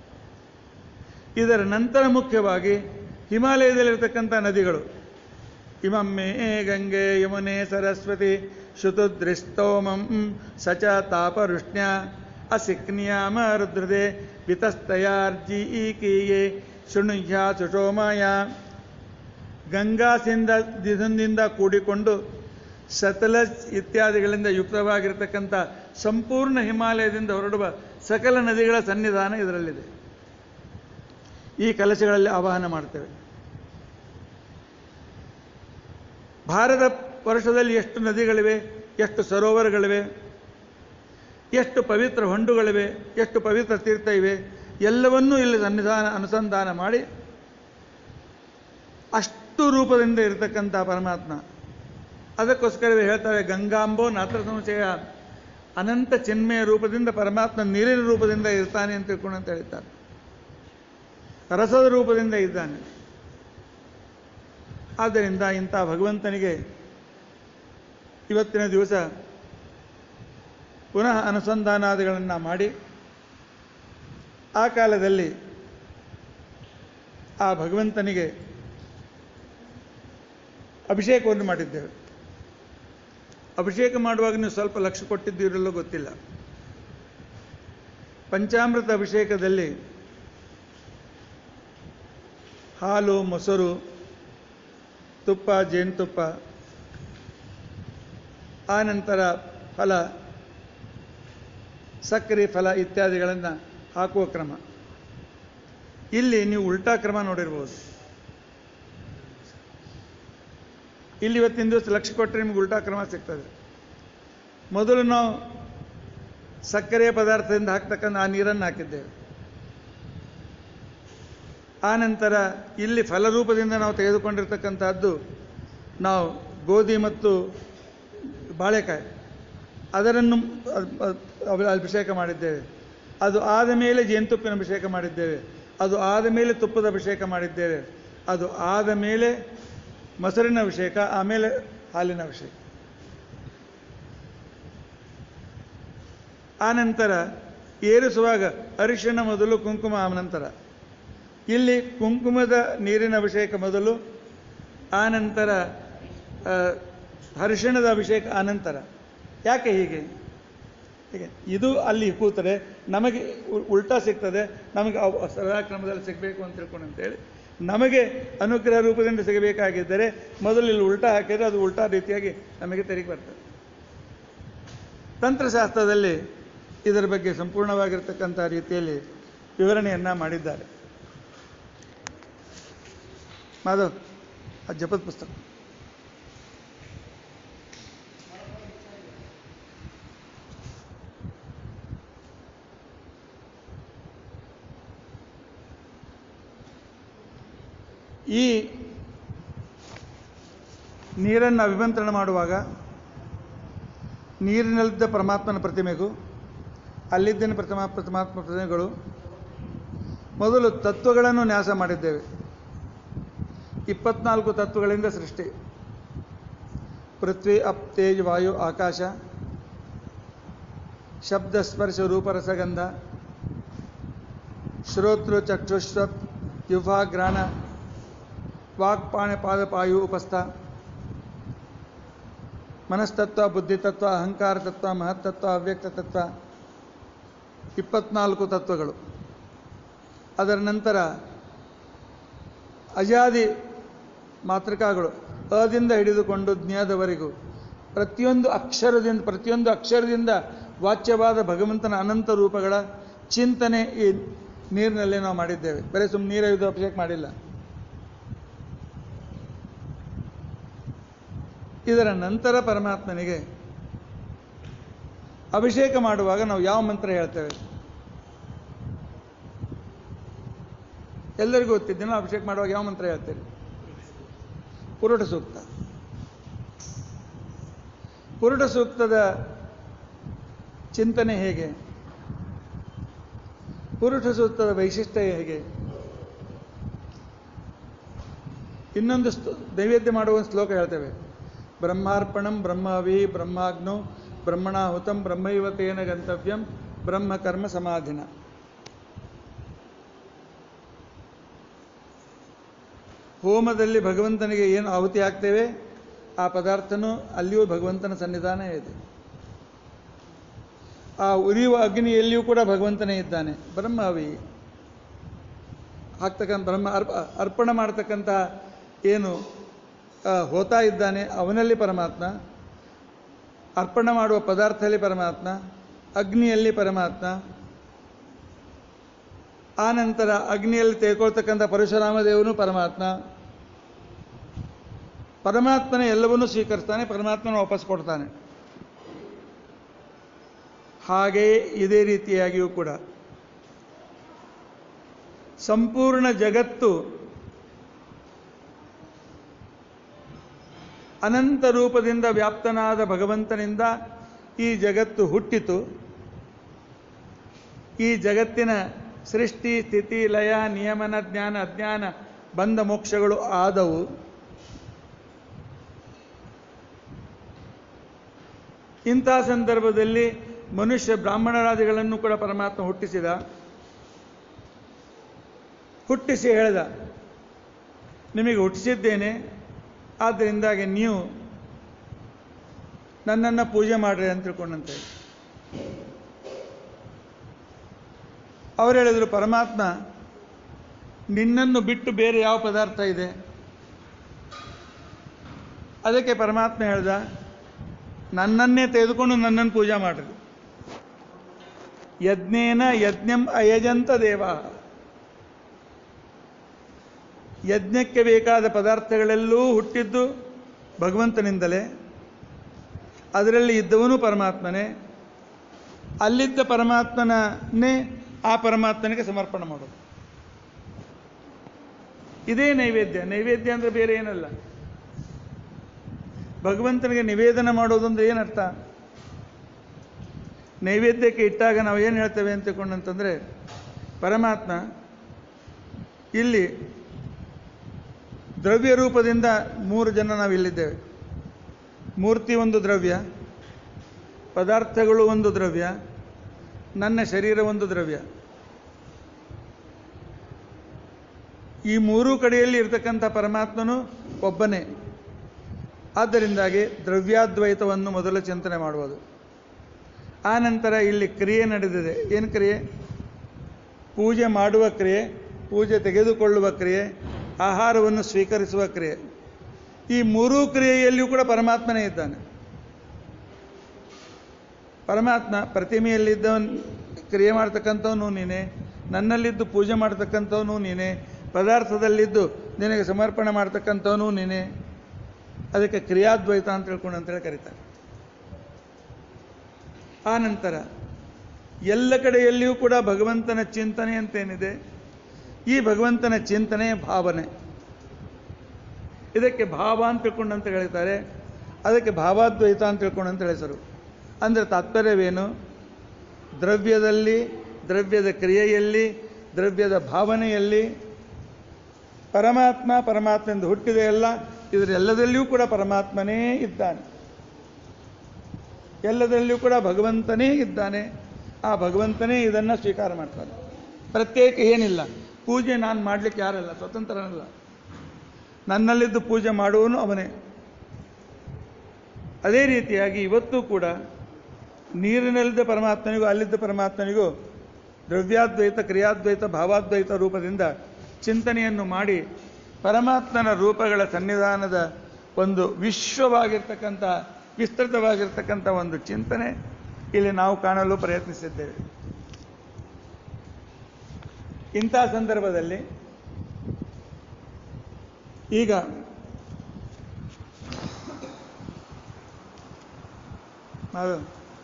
Speaker 1: ಇದರ ನಂತರ ಮುಖ್ಯವಾಗಿ ಹಿಮಾಲಯದಲ್ಲಿರ್ತಕ್ಕಂಥ ನದಿಗಳು ಇಮಮ್ಮೆ ಗಂಗೆ ಯಮುನೆ ಸರಸ್ವತಿ ಶುತುದೃಷ್ಟೋಮಂ ಸಚ ತಾಪರುಷ್ಣ್ಯ ಅಸಿಕ್ನಿಯಾಮ ರುದ್ರದೆ ವಿತಸ್ತಯಾರ್ಜೀಕೀಯೇ ಶೃಣುಹ್ಯ ಸುಷೋಮಾಯ ಗಂಗಾ ಸಿಂಧ ದಿನದಿಂದ ಕೂಡಿಕೊಂಡು ಸತಲಜ್ ಇತ್ಯಾದಿಗಳಿಂದ ಯುಕ್ತವಾಗಿರ್ತಕ್ಕಂಥ ಸಂಪೂರ್ಣ ಹಿಮಾಲಯದಿಂದ ಹೊರಡುವ ಸಕಲ ನದಿಗಳ ಸನ್ನಿಧಾನ ಇದರಲ್ಲಿದೆ ಈ ಕಲಶಗಳಲ್ಲಿ ಆವಾಹನ ಮಾಡ್ತೇವೆ ಭಾರತ ವರ್ಷದಲ್ಲಿ ಎಷ್ಟು ನದಿಗಳಿವೆ ಎಷ್ಟು ಸರೋವರಗಳಿವೆ ಎಷ್ಟು ಪವಿತ್ರ ಹೊಂಡುಗಳಿವೆ ಎಷ್ಟು ಪವಿತ್ರ ತೀರ್ಥ ಇವೆ ಎಲ್ಲವನ್ನೂ ಇಲ್ಲಿ ಸನ್ನಿಧಾನ ಅನುಸಂಧಾನ ಮಾಡಿ ಅಷ್ಟು ರೂಪದಿಂದ ಇರತಕ್ಕಂಥ ಪರಮಾತ್ಮ ಅದಕ್ಕೋಸ್ಕರವೇ ಹೇಳ್ತಾರೆ ಗಂಗಾಂಬೋ ನಾತ್ರ ಸಂಶಯ ಅನಂತ ಚಿನ್ಮಯ ರೂಪದಿಂದ ಪರಮಾತ್ಮ ನೀರಿನ ರೂಪದಿಂದ ಇರ್ತಾನೆ ಅಂತ ತಿಳ್ಕೊಂಡು ಅಂತ ಹೇಳ್ತಾರೆ ರಸದ ರೂಪದಿಂದ ಇದ್ದಾನೆ ಆದ್ದರಿಂದ ಇಂಥ ಭಗವಂತನಿಗೆ ಇವತ್ತಿನ ದಿವಸ ಪುನಃ ಅನುಸಂಧಾನಾದಿಗಳನ್ನು ಮಾಡಿ ಆ ಕಾಲದಲ್ಲಿ ಆ ಭಗವಂತನಿಗೆ ಅಭಿಷೇಕವನ್ನು ಮಾಡಿದ್ದೇವೆ ಅಭಿಷೇಕ ಮಾಡುವಾಗ ನೀವು ಸ್ವಲ್ಪ ಲಕ್ಷ್ಯ ಕೊಟ್ಟಿದ್ದೀರಲ್ಲೋ ಗೊತ್ತಿಲ್ಲ ಪಂಚಾಮೃತ ಅಭಿಷೇಕದಲ್ಲಿ ಹಾಲು ಮೊಸರು ತುಪ್ಪ ಜೇನುತುಪ್ಪ ಆನಂತರ ಫಲ ಸಕ್ಕರೆ ಫಲ ಇತ್ಯಾದಿಗಳನ್ನು ಹಾಕುವ ಕ್ರಮ ಇಲ್ಲಿ ನೀವು ಉಲ್ಟಾ ಕ್ರಮ ನೋಡಿರ್ಬೋದು ಇಲ್ಲಿ ಇವತ್ತಿನ ದಿವಸ ಲಕ್ಷ್ಯ ಕೊಟ್ಟರೆ ನಿಮ್ಗೆ ಉಲ್ಟಾ ಕ್ರಮ ಸಿಗ್ತದೆ ಮೊದಲು ನಾವು ಸಕ್ಕರೆಯ ಪದಾರ್ಥದಿಂದ ಹಾಕ್ತಕ್ಕಂಥ ಆ ನೀರನ್ನು ಹಾಕಿದ್ದೇವೆ ಆ ನಂತರ ಇಲ್ಲಿ ಫಲರೂಪದಿಂದ ನಾವು ತೆಗೆದುಕೊಂಡಿರ್ತಕ್ಕಂಥದ್ದು ನಾವು ಗೋಧಿ ಮತ್ತು ಬಾಳೆಕಾಯಿ ಅದರನ್ನು ಅ- ಅ- ಅಭಿಷೇಕ ಮಾಡಿದ್ದೇವೆ ಅದು ಆದ ಮೇಲೆ ಜೇನುತುಪ್ಪಿನ ಅಭಿಷೇಕ ಮಾಡಿದ್ದೇವೆ ಅದು ಆದ ಮೇಲೆ ತುಪ್ಪದ ಅಭಿಷೇಕ ಮಾಡಿದ್ದೇವೆ ಅದು ಆದ ಮೇಲೆ ಮೊಸರಿನ ಅಭಿಷೇಕ ಆಮೇಲೆ ಹಾಲಿನ ಅಭಿಷೇಕ ಆನಂತರ ಏರಿಸುವಾಗ ಅರಿಶಿಣ ಮೊದಲು ಕುಂಕುಮ ಆನಂತರ ಇಲ್ಲಿ ಕುಂಕುಮದ ನೀರಿನ ಅಭಿಷೇಕ ಮೊದಲು ಆನಂತರ ಆ, ಅರಿಶಿಣದ ಅಭಿಷೇಕ ಆನಂತರ ಯಾಕೆ ಹೀಗೆ ಹೀಗೆ ಇದು ಅಲ್ಲಿ ಕೂತರೆ ನಮಗೆ ಉ- ಉಲ್ಟಾ ಸಿಗ್ತದೆ ನಮಗೆ ಅವ್ ಸದಾಕ್ರಮದಲ್ಲಿ ಸಿಗಬೇಕು ಅಂತ ತಿಳ್ಕೊಂಡು ಅಂತೇಳಿ ನಮಗೆ ಅನುಗ್ರಹ ರೂಪದಿಂದ ಸಿಗಬೇಕಾಗಿದ್ದರೆ ಮೊದಲು ಇಲ್ಲಿ ಉಲ್ಟಾ ಹಾಕಿದರೆ ಅದು ಉಲ್ಟಾ ರೀತಿಯಾಗಿ ನಮಗೆ ತೆರಿಗೆ ಬರ್ತದೆ ತಂತ್ರಶಾಸ್ತ್ರದಲ್ಲಿ ಇದರ ಬಗ್ಗೆ ಸಂಪೂರ್ಣವಾಗಿರ್ತಕ್ಕಂಥ ರೀತಿಯಲ್ಲಿ ವಿವರಣೆಯನ್ನು ಮಾಡಿದ್ದಾರೆ ಮಾಧವ್ ಆ ಜಪದ ಪುಸ್ತಕ ಈ ನೀರನ್ನು ಅಭಿಮಂತ್ರಣ ಮಾಡುವಾಗ ನೀರಿನಲ್ಲಿದ್ದ ಪರಮಾತ್ಮನ ಪ್ರತಿಮೆಗೂ ಅಲ್ಲಿದ್ದ ಪ್ರತಿಮಾ ಪ್ರತಿಮಾತ್ಮ ಪ್ರತಿಮೆಗಳು ಮೊದಲು ತತ್ವಗಳನ್ನು ನ್ಯಾಸ ಮಾಡಿದ್ದೇವೆ ಇಪ್ಪತ್ನಾಲ್ಕು ತತ್ವಗಳಿಂದ ಸೃಷ್ಟಿ ಪೃಥ್ವಿ ಅಪ್ ತೇಜ್ ವಾಯು ಆಕಾಶ ಶಬ್ದ ಸ್ಪರ್ಶ ರೂಪರಸಗಂಧ ಶ್ರೋತೃ ಚಕ್ಷುಶ್ವತ್ ಯುವಾ ಗ್ರಾಣ ವಾಕ್ಪಾಣ ಪಾದಪಾಯು ಉಪಸ್ಥ ಮನಸ್ತತ್ವ ಬುದ್ಧಿತತ್ವ ಅಹಂಕಾರ ತತ್ವ ಮಹತ್ತತ್ವ ಅವ್ಯಕ್ತ ತತ್ವ ಇಪ್ಪತ್ನಾಲ್ಕು ತತ್ವಗಳು ಅದರ ನಂತರ ಅಜಾದಿ ಮಾತೃಕಾಗಳು ಅದಿಂದ ಹಿಡಿದುಕೊಂಡು ಜ್ಞಾದವರೆಗೂ ಪ್ರತಿಯೊಂದು ಅಕ್ಷರದಿಂದ ಪ್ರತಿಯೊಂದು ಅಕ್ಷರದಿಂದ ವಾಚ್ಯವಾದ ಭಗವಂತನ ಅನಂತ ರೂಪಗಳ ಚಿಂತನೆ ಈ ನೀರಿನಲ್ಲಿ ನಾವು ಮಾಡಿದ್ದೇವೆ ಬರೀ ಸುಮ್ಮನೆ ನೀರ ಇದು ಅಭಿಷೇಕ ಮಾಡಿಲ್ಲ ಇದರ ನಂತರ ಪರಮಾತ್ಮನಿಗೆ ಅಭಿಷೇಕ ಮಾಡುವಾಗ ನಾವು ಯಾವ ಮಂತ್ರ ಹೇಳ್ತೇವೆ ಎಲ್ಲರಿಗೂ ಗೊತ್ತಿದ್ದೇನೆ ಅಭಿಷೇಕ ಮಾಡುವಾಗ ಯಾವ ಮಂತ್ರ ಹೇಳ್ತೇವೆ ಪುರುಟ ಸೂಕ್ತ ಪುರುಟ ಸೂಕ್ತದ ಚಿಂತನೆ ಹೇಗೆ ಪುರುಷ ಸೂಕ್ತದ ವೈಶಿಷ್ಟ್ಯ ಹೇಗೆ ಇನ್ನೊಂದು ಸ್ತೋ ನೈವೇದ್ಯ ಮಾಡುವ ಒಂದು ಶ್ಲೋಕ ಹೇಳ್ತೇವೆ ಬ್ರಹ್ಮಾರ್ಪಣಂ ಬ್ರಹ್ಮಾವಿ ಬ್ರಹ್ಮಾಗ್ನೋ ಬ್ರಹ್ಮಣಾಹುತಂ ಬ್ರಹ್ಮೈವತೇನ ಗಂತವ್ಯಂ ಬ್ರಹ್ಮ ಕರ್ಮ ಸಮಾಧಿನ ಹೋಮದಲ್ಲಿ ಭಗವಂತನಿಗೆ ಏನು ಆಹುತಿ ಹಾಕ್ತೇವೆ ಆ ಪದಾರ್ಥನೂ ಅಲ್ಲಿಯೂ ಭಗವಂತನ ಸನ್ನಿಧಾನ ಇದೆ ಆ ಉರಿಯುವ ಅಗ್ನಿಯಲ್ಲಿಯೂ ಕೂಡ ಭಗವಂತನೇ ಇದ್ದಾನೆ ಬ್ರಹ್ಮವಿ ಹಾಕ್ತಕ್ಕಂಥ ಬ್ರಹ್ಮ ಅರ್ಪ ಅರ್ಪಣ ಮಾಡ್ತಕ್ಕಂಥ ಏನು ಆ, ಹೋತಾ ಇದ್ದಾನೆ ಅವನಲ್ಲಿ ಪರಮಾತ್ಮ ಅರ್ಪಣ ಮಾಡುವ ಪದಾರ್ಥದಲ್ಲಿ ಪರಮಾತ್ಮ ಅಗ್ನಿಯಲ್ಲಿ ಪರಮಾತ್ಮ ಆ ನಂತರ ಅಗ್ನಿಯಲ್ಲಿ ತೆಗೆದುಕೊಳ್ತಕ್ಕಂಥ ಪರಶುರಾಮ ದೇವನು ಪರಮಾತ್ಮ ಪರಮಾತ್ಮನೇ ಎಲ್ಲವನ್ನೂ ಸ್ವೀಕರಿಸ್ತಾನೆ ಪರಮಾತ್ಮನ ವಾಪಸ್ ಕೊಡ್ತಾನೆ ಹಾಗೆಯೇ ಇದೇ ರೀತಿಯಾಗಿಯೂ ಕೂಡ ಸಂಪೂರ್ಣ ಜಗತ್ತು ಅನಂತ ರೂಪದಿಂದ ವ್ಯಾಪ್ತನಾದ ಭಗವಂತನಿಂದ ಈ ಜಗತ್ತು ಹುಟ್ಟಿತು ಈ ಜಗತ್ತಿನ ಸೃಷ್ಟಿ ಸ್ಥಿತಿ ಲಯ ನಿಯಮನ ಜ್ಞಾನ ಅಜ್ಞಾನ ಬಂಧ ಮೋಕ್ಷಗಳು ಆದವು ಇಂಥ ಸಂದರ್ಭದಲ್ಲಿ ಮನುಷ್ಯ ಬ್ರಾಹ್ಮಣರಾದಿಗಳನ್ನು ಕೂಡ ಪರಮಾತ್ಮ ಹುಟ್ಟಿಸಿದ ಹುಟ್ಟಿಸಿ ಹೇಳ್ದ ನಿಮಗೆ ಹುಟ್ಟಿಸಿದ್ದೇನೆ ಆದ್ದರಿಂದಾಗಿ ನೀವು ನನ್ನನ್ನು ಪೂಜೆ ಮಾಡ್ರಿ ಅಂತ ತಿಳ್ಕೊಂಡಂತೆ ಅವ್ರು ಹೇಳಿದ್ರು ಪರಮಾತ್ಮ ನಿನ್ನನ್ನು ಬಿಟ್ಟು ಬೇರೆ ಯಾವ ಪದಾರ್ಥ ಇದೆ ಅದಕ್ಕೆ ಪರಮಾತ್ಮ ಹೇಳ್ದ ನನ್ನನ್ನೇ ತೆಗೆದುಕೊಂಡು ನನ್ನನ್ನು ಪೂಜೆ ಮಾಡ್ರಿ ಯಜ್ಞೇನ ಯಜ್ಞಂ ಅಯಜಂತ ದೇವ ಯಜ್ಞಕ್ಕೆ ಬೇಕಾದ ಪದಾರ್ಥಗಳೆಲ್ಲೂ ಹುಟ್ಟಿದ್ದು ಭಗವಂತನಿಂದಲೇ ಅದರಲ್ಲಿ ಇದ್ದವನು ಪರಮಾತ್ಮನೇ ಅಲ್ಲಿದ್ದ ಪರಮಾತ್ಮನನ್ನೇ ಆ ಪರಮಾತ್ಮನಿಗೆ ಸಮರ್ಪಣೆ ಮಾಡೋದು ಇದೇ ನೈವೇದ್ಯ ನೈವೇದ್ಯ ಅಂದರೆ ಬೇರೆ ಏನಲ್ಲ ಭಗವಂತನಿಗೆ ನಿವೇದನ ಮಾಡೋದು ಅಂದ್ರೆ ಏನರ್ಥ ನೈವೇದ್ಯಕ್ಕೆ ಇಟ್ಟಾಗ ನಾವು ಏನು ಹೇಳ್ತೇವೆ ಅಂತ ತಿಳ್ಕೊಂಡಂತಂದ್ರೆ ಪರಮಾತ್ಮ ಇಲ್ಲಿ ದ್ರವ್ಯ ರೂಪದಿಂದ ಮೂರು ಜನ ನಾವು ಇಲ್ಲಿದ್ದೇವೆ ಮೂರ್ತಿ ಒಂದು ದ್ರವ್ಯ ಪದಾರ್ಥಗಳು ಒಂದು ದ್ರವ್ಯ ನನ್ನ ಶರೀರ ಒಂದು ದ್ರವ್ಯ ಈ ಮೂರೂ ಕಡೆಯಲ್ಲಿ ಇರತಕ್ಕಂಥ ಪರಮಾತ್ಮನು ಒಬ್ಬನೇ ಆದ್ದರಿಂದಾಗಿ ದ್ರವ್ಯಾದ್ವೈತವನ್ನು ಮೊದಲು ಚಿಂತನೆ ಮಾಡುವುದು ಆ ನಂತರ ಇಲ್ಲಿ ಕ್ರಿಯೆ ನಡೆದಿದೆ ಏನು ಕ್ರಿಯೆ ಪೂಜೆ ಮಾಡುವ ಕ್ರಿಯೆ ಪೂಜೆ ತೆಗೆದುಕೊಳ್ಳುವ ಕ್ರಿಯೆ ಆಹಾರವನ್ನು ಸ್ವೀಕರಿಸುವ ಕ್ರಿಯೆ ಈ ಮೂರೂ ಕ್ರಿಯೆಯಲ್ಲಿಯೂ ಕೂಡ ಪರಮಾತ್ಮನೇ ಇದ್ದಾನೆ ಪರಮಾತ್ಮ ಪ್ರತಿಮೆಯಲ್ಲಿದ್ದವನ್ ಕ್ರಿಯೆ ಮಾಡ್ತಕ್ಕಂಥವನು ನೀನೇ ನನ್ನಲ್ಲಿದ್ದು ಪೂಜೆ ಮಾಡ್ತಕ್ಕಂಥವನು ನೀನೇ ಪದಾರ್ಥದಲ್ಲಿದ್ದು ನಿನಗೆ ಸಮರ್ಪಣೆ ಮಾಡ್ತಕ್ಕಂಥವನು ನೀನೇ ಅದಕ್ಕೆ ಕ್ರಿಯಾದ್ವೈತ ಅಂತ ತಿಳ್ಕೊಂಡು ಅಂತೇಳಿ ಕರೀತಾರೆ ಆ ನಂತರ ಎಲ್ಲ ಕಡೆಯಲ್ಲಿಯೂ ಕೂಡ ಭಗವಂತನ ಚಿಂತನೆ ಅಂತೇನಿದೆ ಈ ಭಗವಂತನ ಚಿಂತನೆ ಭಾವನೆ ಇದಕ್ಕೆ ಭಾವ ಅಂತ ತಿಳ್ಕೊಂಡು ಅಂತ ಹೇಳ್ತಾರೆ ಅದಕ್ಕೆ ಭಾವಾದ್ವೈತ ಅಂತ ತಿಳ್ಕೊಂಡು ಅಂತ ಹೆಸರು ಅಂದರೆ ತಾತ್ಪರ್ಯವೇನು ದ್ರವ್ಯದಲ್ಲಿ ದ್ರವ್ಯದ ಕ್ರಿಯೆಯಲ್ಲಿ ದ್ರವ್ಯದ ಭಾವನೆಯಲ್ಲಿ ಪರಮಾತ್ಮ ಪರಮಾತ್ಮೆಂದು ಹುಟ್ಟಿದೆ ಎಲ್ಲ ಇದರೆಲ್ಲದಲ್ಲಿಯೂ ಕೂಡ ಪರಮಾತ್ಮನೇ ಇದ್ದಾನೆ ಎಲ್ಲದರಲ್ಲಿಯೂ ಕೂಡ ಭಗವಂತನೇ ಇದ್ದಾನೆ ಆ ಭಗವಂತನೇ ಇದನ್ನು ಸ್ವೀಕಾರ ಮಾಡ್ತಾನೆ ಪ್ರತ್ಯೇಕ ಏನಿಲ್ಲ ಪೂಜೆ ನಾನು ಮಾಡಲಿಕ್ಕೆ ಯಾರಲ್ಲ ಸ್ವತಂತ್ರನಲ್ಲ ನನ್ನಲ್ಲಿದ್ದು ಪೂಜೆ ಮಾಡುವನು ಅವನೇ ಅದೇ ರೀತಿಯಾಗಿ ಇವತ್ತು ಕೂಡ ನೀರಿನಲ್ಲಿದ್ದ ಪರಮಾತ್ಮನಿಗೂ ಅಲ್ಲಿದ್ದ ಪರಮಾತ್ಮನಿಗೂ ದ್ರವ್ಯಾದ್ವೈತ ಕ್ರಿಯಾದ್ವೈತ ಭಾವಾದ್ವೈತ ರೂಪದಿಂದ ಚಿಂತನೆಯನ್ನು ಮಾಡಿ ಪರಮಾತ್ಮನ ರೂಪಗಳ ಸನ್ನಿಧಾನದ ಒಂದು ವಿಶ್ವವಾಗಿರ್ತಕ್ಕಂಥ ವಿಸ್ತೃತವಾಗಿರ್ತಕ್ಕಂಥ ಒಂದು ಚಿಂತನೆ ಇಲ್ಲಿ ನಾವು ಕಾಣಲು ಪ್ರಯತ್ನಿಸಿದ್ದೇವೆ ಇಂಥ ಸಂದರ್ಭದಲ್ಲಿ ಈಗ ನಾವು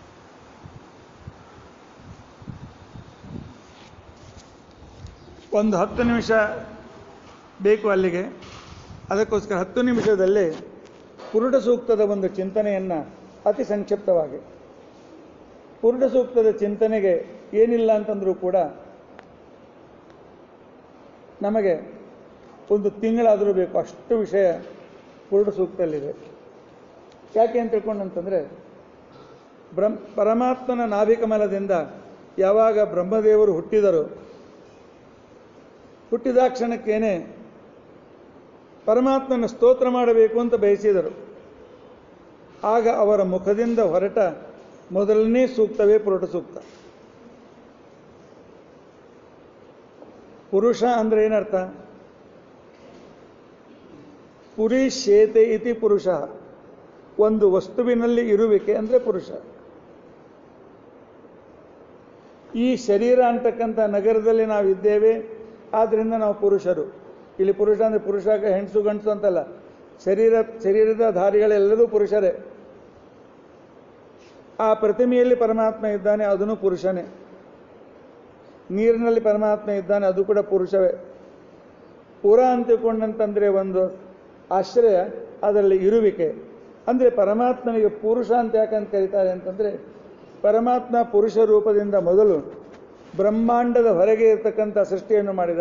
Speaker 1: ಒಂದು ಹತ್ತು ನಿಮಿಷ ಬೇಕು ಅಲ್ಲಿಗೆ ಅದಕ್ಕೋಸ್ಕರ ಹತ್ತು ನಿಮಿಷದಲ್ಲಿ ಪುರುಡ ಸೂಕ್ತದ ಒಂದು ಚಿಂತನೆಯನ್ನು ಅತಿ ಸಂಕ್ಷಿಪ್ತವಾಗಿ ಪುರುಡ ಸೂಕ್ತದ ಚಿಂತನೆಗೆ ಏನಿಲ್ಲ ಅಂತಂದರೂ ಕೂಡ ನಮಗೆ ಒಂದು ತಿಂಗಳಾದರೂ ಬೇಕು ಅಷ್ಟು ವಿಷಯ ಪೂರ್ಣ ಸೂಕ್ತಲ್ಲಿದೆ ಯಾಕೆ ಅಂತ ತಿಳ್ಕೊಂಡಂತಂದರೆ ಬ್ರಹ್ಮ ಪರಮಾತ್ಮನ ನಾಭಿಕಮಲದಿಂದ ಯಾವಾಗ ಬ್ರಹ್ಮದೇವರು ಹುಟ್ಟಿದರು ಹುಟ್ಟಿದ ಕ್ಷಣಕ್ಕೇನೆ ಪರಮಾತ್ಮನ ಸ್ತೋತ್ರ ಮಾಡಬೇಕು ಅಂತ ಬಯಸಿದರು ಆಗ ಅವರ ಮುಖದಿಂದ ಹೊರಟ ಮೊದಲನೇ ಸೂಕ್ತವೇ ಪುರುಟ ಸೂಕ್ತ ಪುರುಷ ಅಂದ್ರೆ ಏನರ್ಥ ಪುರಿಶೇತೆ ಇತಿ ಪುರುಷ ಒಂದು ವಸ್ತುವಿನಲ್ಲಿ ಇರುವಿಕೆ ಅಂದರೆ ಪುರುಷ ಈ ಶರೀರ ಅಂತಕ್ಕಂಥ ನಗರದಲ್ಲಿ ನಾವಿದ್ದೇವೆ ಆದ್ದರಿಂದ ನಾವು ಪುರುಷರು ಇಲ್ಲಿ ಪುರುಷ ಅಂದರೆ ಪುರುಷ ಹೆಣ್ಸು ಗಂಡಸು ಅಂತಲ್ಲ ಶರೀರ ಶರೀರದ ಧಾರಿಗಳೆಲ್ಲರೂ ಪುರುಷರೇ ಆ ಪ್ರತಿಮೆಯಲ್ಲಿ ಪರಮಾತ್ಮ ಇದ್ದಾನೆ ಅದನ್ನು ಪುರುಷನೇ ನೀರಿನಲ್ಲಿ ಪರಮಾತ್ಮ ಇದ್ದಾನೆ ಅದು ಕೂಡ ಪುರುಷವೇ ಪುರ ಅಂತ ತಿಳ್ಕೊಂಡಂತಂದ್ರೆ ಒಂದು ಆಶ್ರಯ ಅದರಲ್ಲಿ ಇರುವಿಕೆ ಅಂದರೆ ಪರಮಾತ್ಮನಿಗೆ ಪುರುಷ ಅಂತ ಯಾಕಂತ ಕರೀತಾರೆ ಅಂತಂದರೆ ಪರಮಾತ್ಮ ಪುರುಷ ರೂಪದಿಂದ ಮೊದಲು ಬ್ರಹ್ಮಾಂಡದ ಹೊರಗೆ ಇರತಕ್ಕಂಥ ಸೃಷ್ಟಿಯನ್ನು ಮಾಡಿದ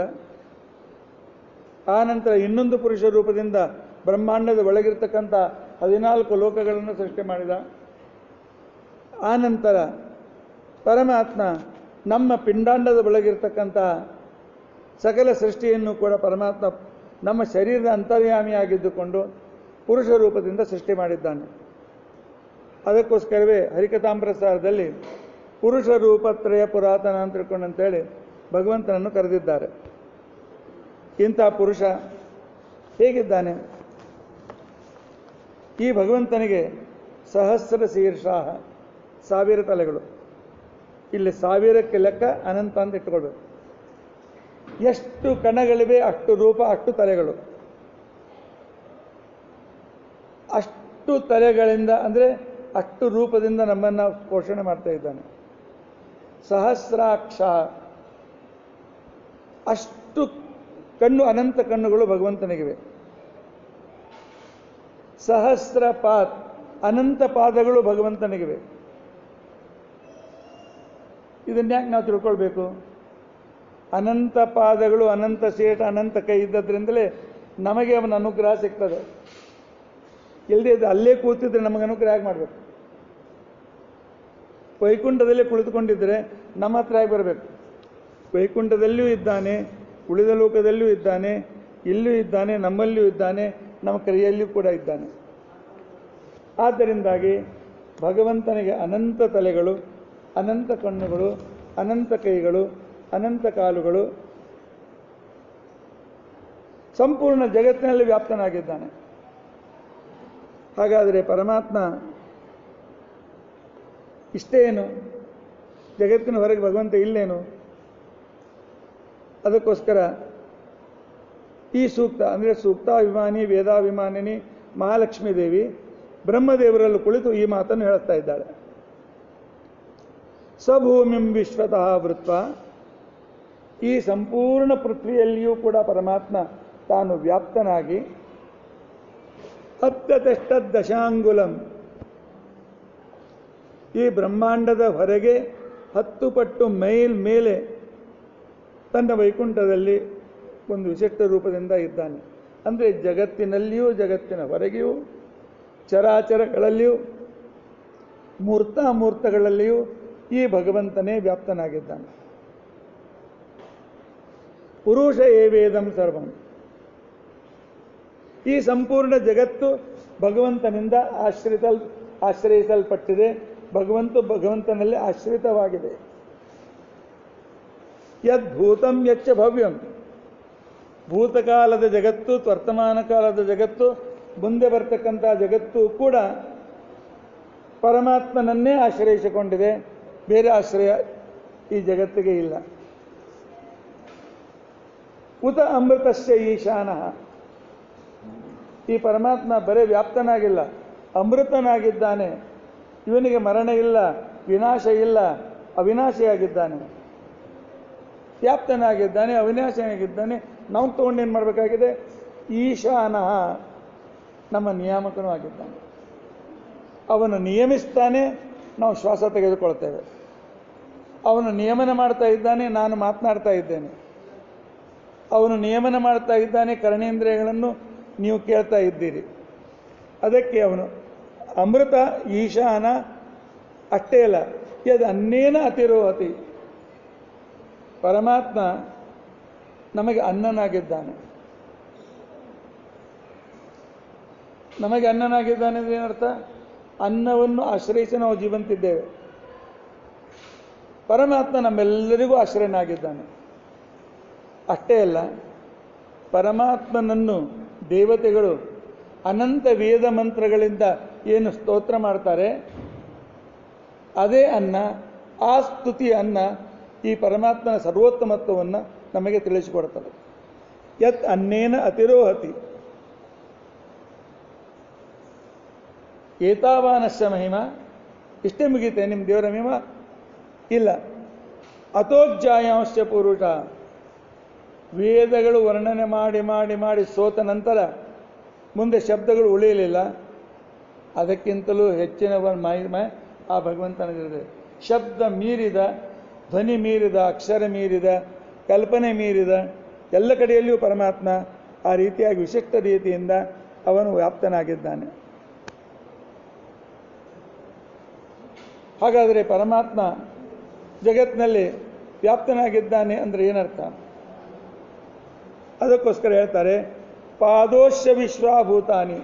Speaker 1: ಆ ನಂತರ ಇನ್ನೊಂದು ಪುರುಷ ರೂಪದಿಂದ ಬ್ರಹ್ಮಾಂಡದ ಒಳಗಿರ್ತಕ್ಕಂಥ ಹದಿನಾಲ್ಕು ಲೋಕಗಳನ್ನು ಸೃಷ್ಟಿ ಮಾಡಿದ ಆ ನಂತರ ಪರಮಾತ್ಮ ನಮ್ಮ ಪಿಂಡಾಂಡದ ಒಳಗಿರ್ತಕ್ಕಂಥ ಸಕಲ ಸೃಷ್ಟಿಯನ್ನು ಕೂಡ ಪರಮಾತ್ಮ ನಮ್ಮ ಶರೀರದ ಅಂತರ್ಯಾಮಿಯಾಗಿದ್ದುಕೊಂಡು ಪುರುಷ ರೂಪದಿಂದ ಸೃಷ್ಟಿ ಮಾಡಿದ್ದಾನೆ ಅದಕ್ಕೋಸ್ಕರವೇ ಹರಿಕಥಾಂಪ್ರಸಾರದಲ್ಲಿ ಪುರುಷ ರೂಪತ್ರಯ ಪುರಾತನ ಅಂತ ತಿಳ್ಕೊಂಡಂತೇಳಿ ಭಗವಂತನನ್ನು ಕರೆದಿದ್ದಾರೆ ಇಂಥ ಪುರುಷ ಹೇಗಿದ್ದಾನೆ ಈ ಭಗವಂತನಿಗೆ ಸಹಸ್ರ ಶೀರ್ಷಾಹ ಸಾವಿರ ತಲೆಗಳು ಇಲ್ಲಿ ಸಾವಿರಕ್ಕೆ ಲೆಕ್ಕ ಅನಂತ ಅಂತ ಇಟ್ಕೊಳ್ಬೇಕು ಎಷ್ಟು ಕಣಗಳಿವೆ ಅಷ್ಟು ರೂಪ ಅಷ್ಟು ತಲೆಗಳು ಅಷ್ಟು ತಲೆಗಳಿಂದ ಅಂದರೆ ಅಷ್ಟು ರೂಪದಿಂದ ನಮ್ಮನ್ನು ಪೋಷಣೆ ಮಾಡ್ತಾ ಇದ್ದಾನೆ ಸಹಸ್ರಾಕ್ಷ ಅಷ್ಟು ಕಣ್ಣು ಅನಂತ ಕಣ್ಣುಗಳು ಭಗವಂತನಿಗಿವೆ ಸಹಸ್ರ ಪಾತ್ ಅನಂತ ಪಾದಗಳು ಭಗವಂತನಿಗಿವೆ ಇದನ್ಯಾಕೆ ನಾವು ತಿಳ್ಕೊಳ್ಬೇಕು ಅನಂತ ಪಾದಗಳು ಅನಂತ ಸೇಟ ಅನಂತ ಕೈ ಇದ್ದದ್ರಿಂದಲೇ ನಮಗೆ ಅವನ ಅನುಗ್ರಹ ಸಿಗ್ತದೆ ಇಲ್ಲದೆ ಇದು ಅಲ್ಲೇ ಕೂತಿದ್ರೆ ನಮಗೆ ಅನುಗ್ರಹ ಹೇಗೆ ಮಾಡಬೇಕು ವೈಕುಂಠದಲ್ಲೇ ಕುಳಿತುಕೊಂಡಿದ್ದರೆ ನಮ್ಮ ಹತ್ರ ಹೇಗೆ ಬರಬೇಕು ವೈಕುಂಠದಲ್ಲಿಯೂ ಇದ್ದಾನೆ ಉಳಿದ ಲೋಕದಲ್ಲಿಯೂ ಇದ್ದಾನೆ ಇಲ್ಲೂ ಇದ್ದಾನೆ ನಮ್ಮಲ್ಲಿಯೂ ಇದ್ದಾನೆ ನಮ್ಮ ಕೈಯಲ್ಲಿಯೂ ಕೂಡ ಇದ್ದಾನೆ ಆದ್ದರಿಂದಾಗಿ ಭಗವಂತನಿಗೆ ಅನಂತ ತಲೆಗಳು ಅನಂತ ಕಣ್ಣುಗಳು ಅನಂತ ಕೈಗಳು ಅನಂತ ಕಾಲುಗಳು ಸಂಪೂರ್ಣ ಜಗತ್ತಿನಲ್ಲಿ ವ್ಯಾಪ್ತನಾಗಿದ್ದಾನೆ ಹಾಗಾದರೆ ಪರಮಾತ್ಮ ಇಷ್ಟೇನು ಜಗತ್ತಿನ ಹೊರಗೆ ಭಗವಂತ ಇಲ್ಲೇನು ಅದಕ್ಕೋಸ್ಕರ ಈ ಸೂಕ್ತ ಅಂದರೆ ಸೂಕ್ತಾಭಿಮಾನಿ ವೇದಾಭಿಮಾನಿನಿ ಮಹಾಲಕ್ಷ್ಮೀ ದೇವಿ ಬ್ರಹ್ಮದೇವರಲ್ಲೂ ಕುಳಿತು ಈ ಮಾತನ್ನು ಹೇಳುತ್ತಾ ಇದ್ದಾಳೆ ಸಭೂಮಿಂ ವಿಶ್ವತಃ ವೃತ್ವ ಈ ಸಂಪೂರ್ಣ ಪೃಥ್ವಿಯಲ್ಲಿಯೂ ಕೂಡ ಪರಮಾತ್ಮ ತಾನು ವ್ಯಾಪ್ತನಾಗಿ ಹತ್ತತೆಷ್ಟ ದಶಾಂಗುಲಂ ಈ ಬ್ರಹ್ಮಾಂಡದ ಹೊರಗೆ ಹತ್ತು ಪಟ್ಟು ಮೈಲ್ ಮೇಲೆ ತನ್ನ ವೈಕುಂಠದಲ್ಲಿ ಒಂದು ವಿಶಿಷ್ಟ ರೂಪದಿಂದ ಇದ್ದಾನೆ ಅಂದರೆ ಜಗತ್ತಿನಲ್ಲಿಯೂ ಜಗತ್ತಿನ ಹೊರಗೆಯೂ ಚರಾಚರಗಳಲ್ಲಿಯೂ ಮೂರ್ತಾಮೂರ್ತಗಳಲ್ಲಿಯೂ ಈ ಭಗವಂತನೇ ವ್ಯಾಪ್ತನಾಗಿದ್ದಾನೆ ಪುರುಷ ಏವೇದಂ ಸರ್ವಂ ಈ ಸಂಪೂರ್ಣ ಜಗತ್ತು ಭಗವಂತನಿಂದ ಆಶ್ರಿತಲ್ ಆಶ್ರಯಿಸಲ್ಪಟ್ಟಿದೆ ಭಗವಂತ ಭಗವಂತನಲ್ಲಿ ಆಶ್ರಿತವಾಗಿದೆ ಯದ್ಭೂತಂ ಯಚ್ಚ ಭವ್ಯಂ ಭೂತಕಾಲದ ಜಗತ್ತು ವರ್ತಮಾನ ಕಾಲದ ಜಗತ್ತು ಮುಂದೆ ಬರ್ತಕ್ಕಂಥ ಜಗತ್ತು ಕೂಡ ಪರಮಾತ್ಮನನ್ನೇ ಆಶ್ರಯಿಸಿಕೊಂಡಿದೆ ಬೇರೆ ಆಶ್ರಯ ಈ ಜಗತ್ತಿಗೆ ಇಲ್ಲ ಉತ ಅಮೃತಸ್ಯ ಈಶಾನಃ ಈ ಪರಮಾತ್ಮ ಬರೇ ವ್ಯಾಪ್ತನಾಗಿಲ್ಲ ಅಮೃತನಾಗಿದ್ದಾನೆ ಇವನಿಗೆ ಮರಣ ಇಲ್ಲ ವಿನಾಶ ಇಲ್ಲ ಅವಿನಾಶಿಯಾಗಿದ್ದಾನೆ ವ್ಯಾಪ್ತನಾಗಿದ್ದಾನೆ ಅವಿನಾಶನಾಗಿದ್ದಾನೆ ನಾವು ತಗೊಂಡು ಏನು ಮಾಡಬೇಕಾಗಿದೆ ಈಶಾನಃ ನಮ್ಮ ನಿಯಾಮಕನೂ ಆಗಿದ್ದಾನೆ ಅವನು ನಿಯಮಿಸ್ತಾನೆ ನಾವು ಶ್ವಾಸ ತೆಗೆದುಕೊಳ್ತೇವೆ ಅವನು ನಿಯಮನ ಮಾಡ್ತಾ ಇದ್ದಾನೆ ನಾನು ಮಾತನಾಡ್ತಾ ಇದ್ದೇನೆ ಅವನು ನಿಯಮನ ಮಾಡ್ತಾ ಇದ್ದಾನೆ ಕರ್ಣೇಂದ್ರಿಯಗಳನ್ನು ನೀವು ಕೇಳ್ತಾ ಇದ್ದೀರಿ ಅದಕ್ಕೆ ಅವನು ಅಮೃತ ಈಶಾನ ಅಷ್ಟೇ ಅಲ್ಲ ಯದ್ ಅನ್ನೇನ ಅತಿರೋಹತಿ ಪರಮಾತ್ಮ ನಮಗೆ ಅನ್ನನಾಗಿದ್ದಾನೆ ನಮಗೆ ಅನ್ನನಾಗಿದ್ದಾನೆ ಅಂದ್ರೆ ಏನರ್ಥ ಅನ್ನವನ್ನು ಆಶ್ರಯಿಸಿ ನಾವು ಜೀವಂತಿದ್ದೇವೆ ಪರಮಾತ್ಮ ನಮ್ಮೆಲ್ಲರಿಗೂ ಆಶ್ರಯನಾಗಿದ್ದಾನೆ ಅಷ್ಟೇ ಅಲ್ಲ ಪರಮಾತ್ಮನನ್ನು ದೇವತೆಗಳು ಅನಂತ ವೇದ ಮಂತ್ರಗಳಿಂದ ಏನು ಸ್ತೋತ್ರ ಮಾಡ್ತಾರೆ ಅದೇ ಅನ್ನ ಆ ಸ್ತುತಿ ಅನ್ನ ಈ ಪರಮಾತ್ಮನ ಸರ್ವೋತ್ತಮತ್ವವನ್ನು ನಮಗೆ ತಿಳಿಸಿಕೊಡ್ತದೆ ಯತ್ ಅನ್ನೇನ ಅತಿರೋಹತಿ ಏತಾವಾನಸ್ಯ ಮಹಿಮ ಇಷ್ಟೇ ಮುಗೀತೆ ನಿಮ್ಮ ದೇವರ ಮಹಿಮ ಇಲ್ಲ ಅತೋಜ್ಜಾಯಾಂಶ ಪುರುಷ ವೇದಗಳು ವರ್ಣನೆ ಮಾಡಿ ಮಾಡಿ ಮಾಡಿ ಸೋತ ನಂತರ ಮುಂದೆ ಶಬ್ದಗಳು ಉಳಿಯಲಿಲ್ಲ ಅದಕ್ಕಿಂತಲೂ ಹೆಚ್ಚಿನ ಒಂದು ಮಹಿಮೆ ಆ ಭಗವಂತನಿಗಿದೆ ಶಬ್ದ ಮೀರಿದ ಧ್ವನಿ ಮೀರಿದ ಅಕ್ಷರ ಮೀರಿದ ಕಲ್ಪನೆ ಮೀರಿದ ಎಲ್ಲ ಕಡೆಯಲ್ಲಿಯೂ ಪರಮಾತ್ಮ ಆ ರೀತಿಯಾಗಿ ವಿಶಿಷ್ಟ ರೀತಿಯಿಂದ ಅವನು ವ್ಯಾಪ್ತನಾಗಿದ್ದಾನೆ ಹಾಗಾದರೆ ಪರಮಾತ್ಮ ಜಗತ್ತಿನಲ್ಲಿ ವ್ಯಾಪ್ತನಾಗಿದ್ದಾನೆ ಅಂದರೆ ಏನರ್ಥ ಅದಕ್ಕೋಸ್ಕರ ಹೇಳ್ತಾರೆ ಪಾದೋಶ್ಯ ವಿಶ್ವಾಭೂತಾನಿ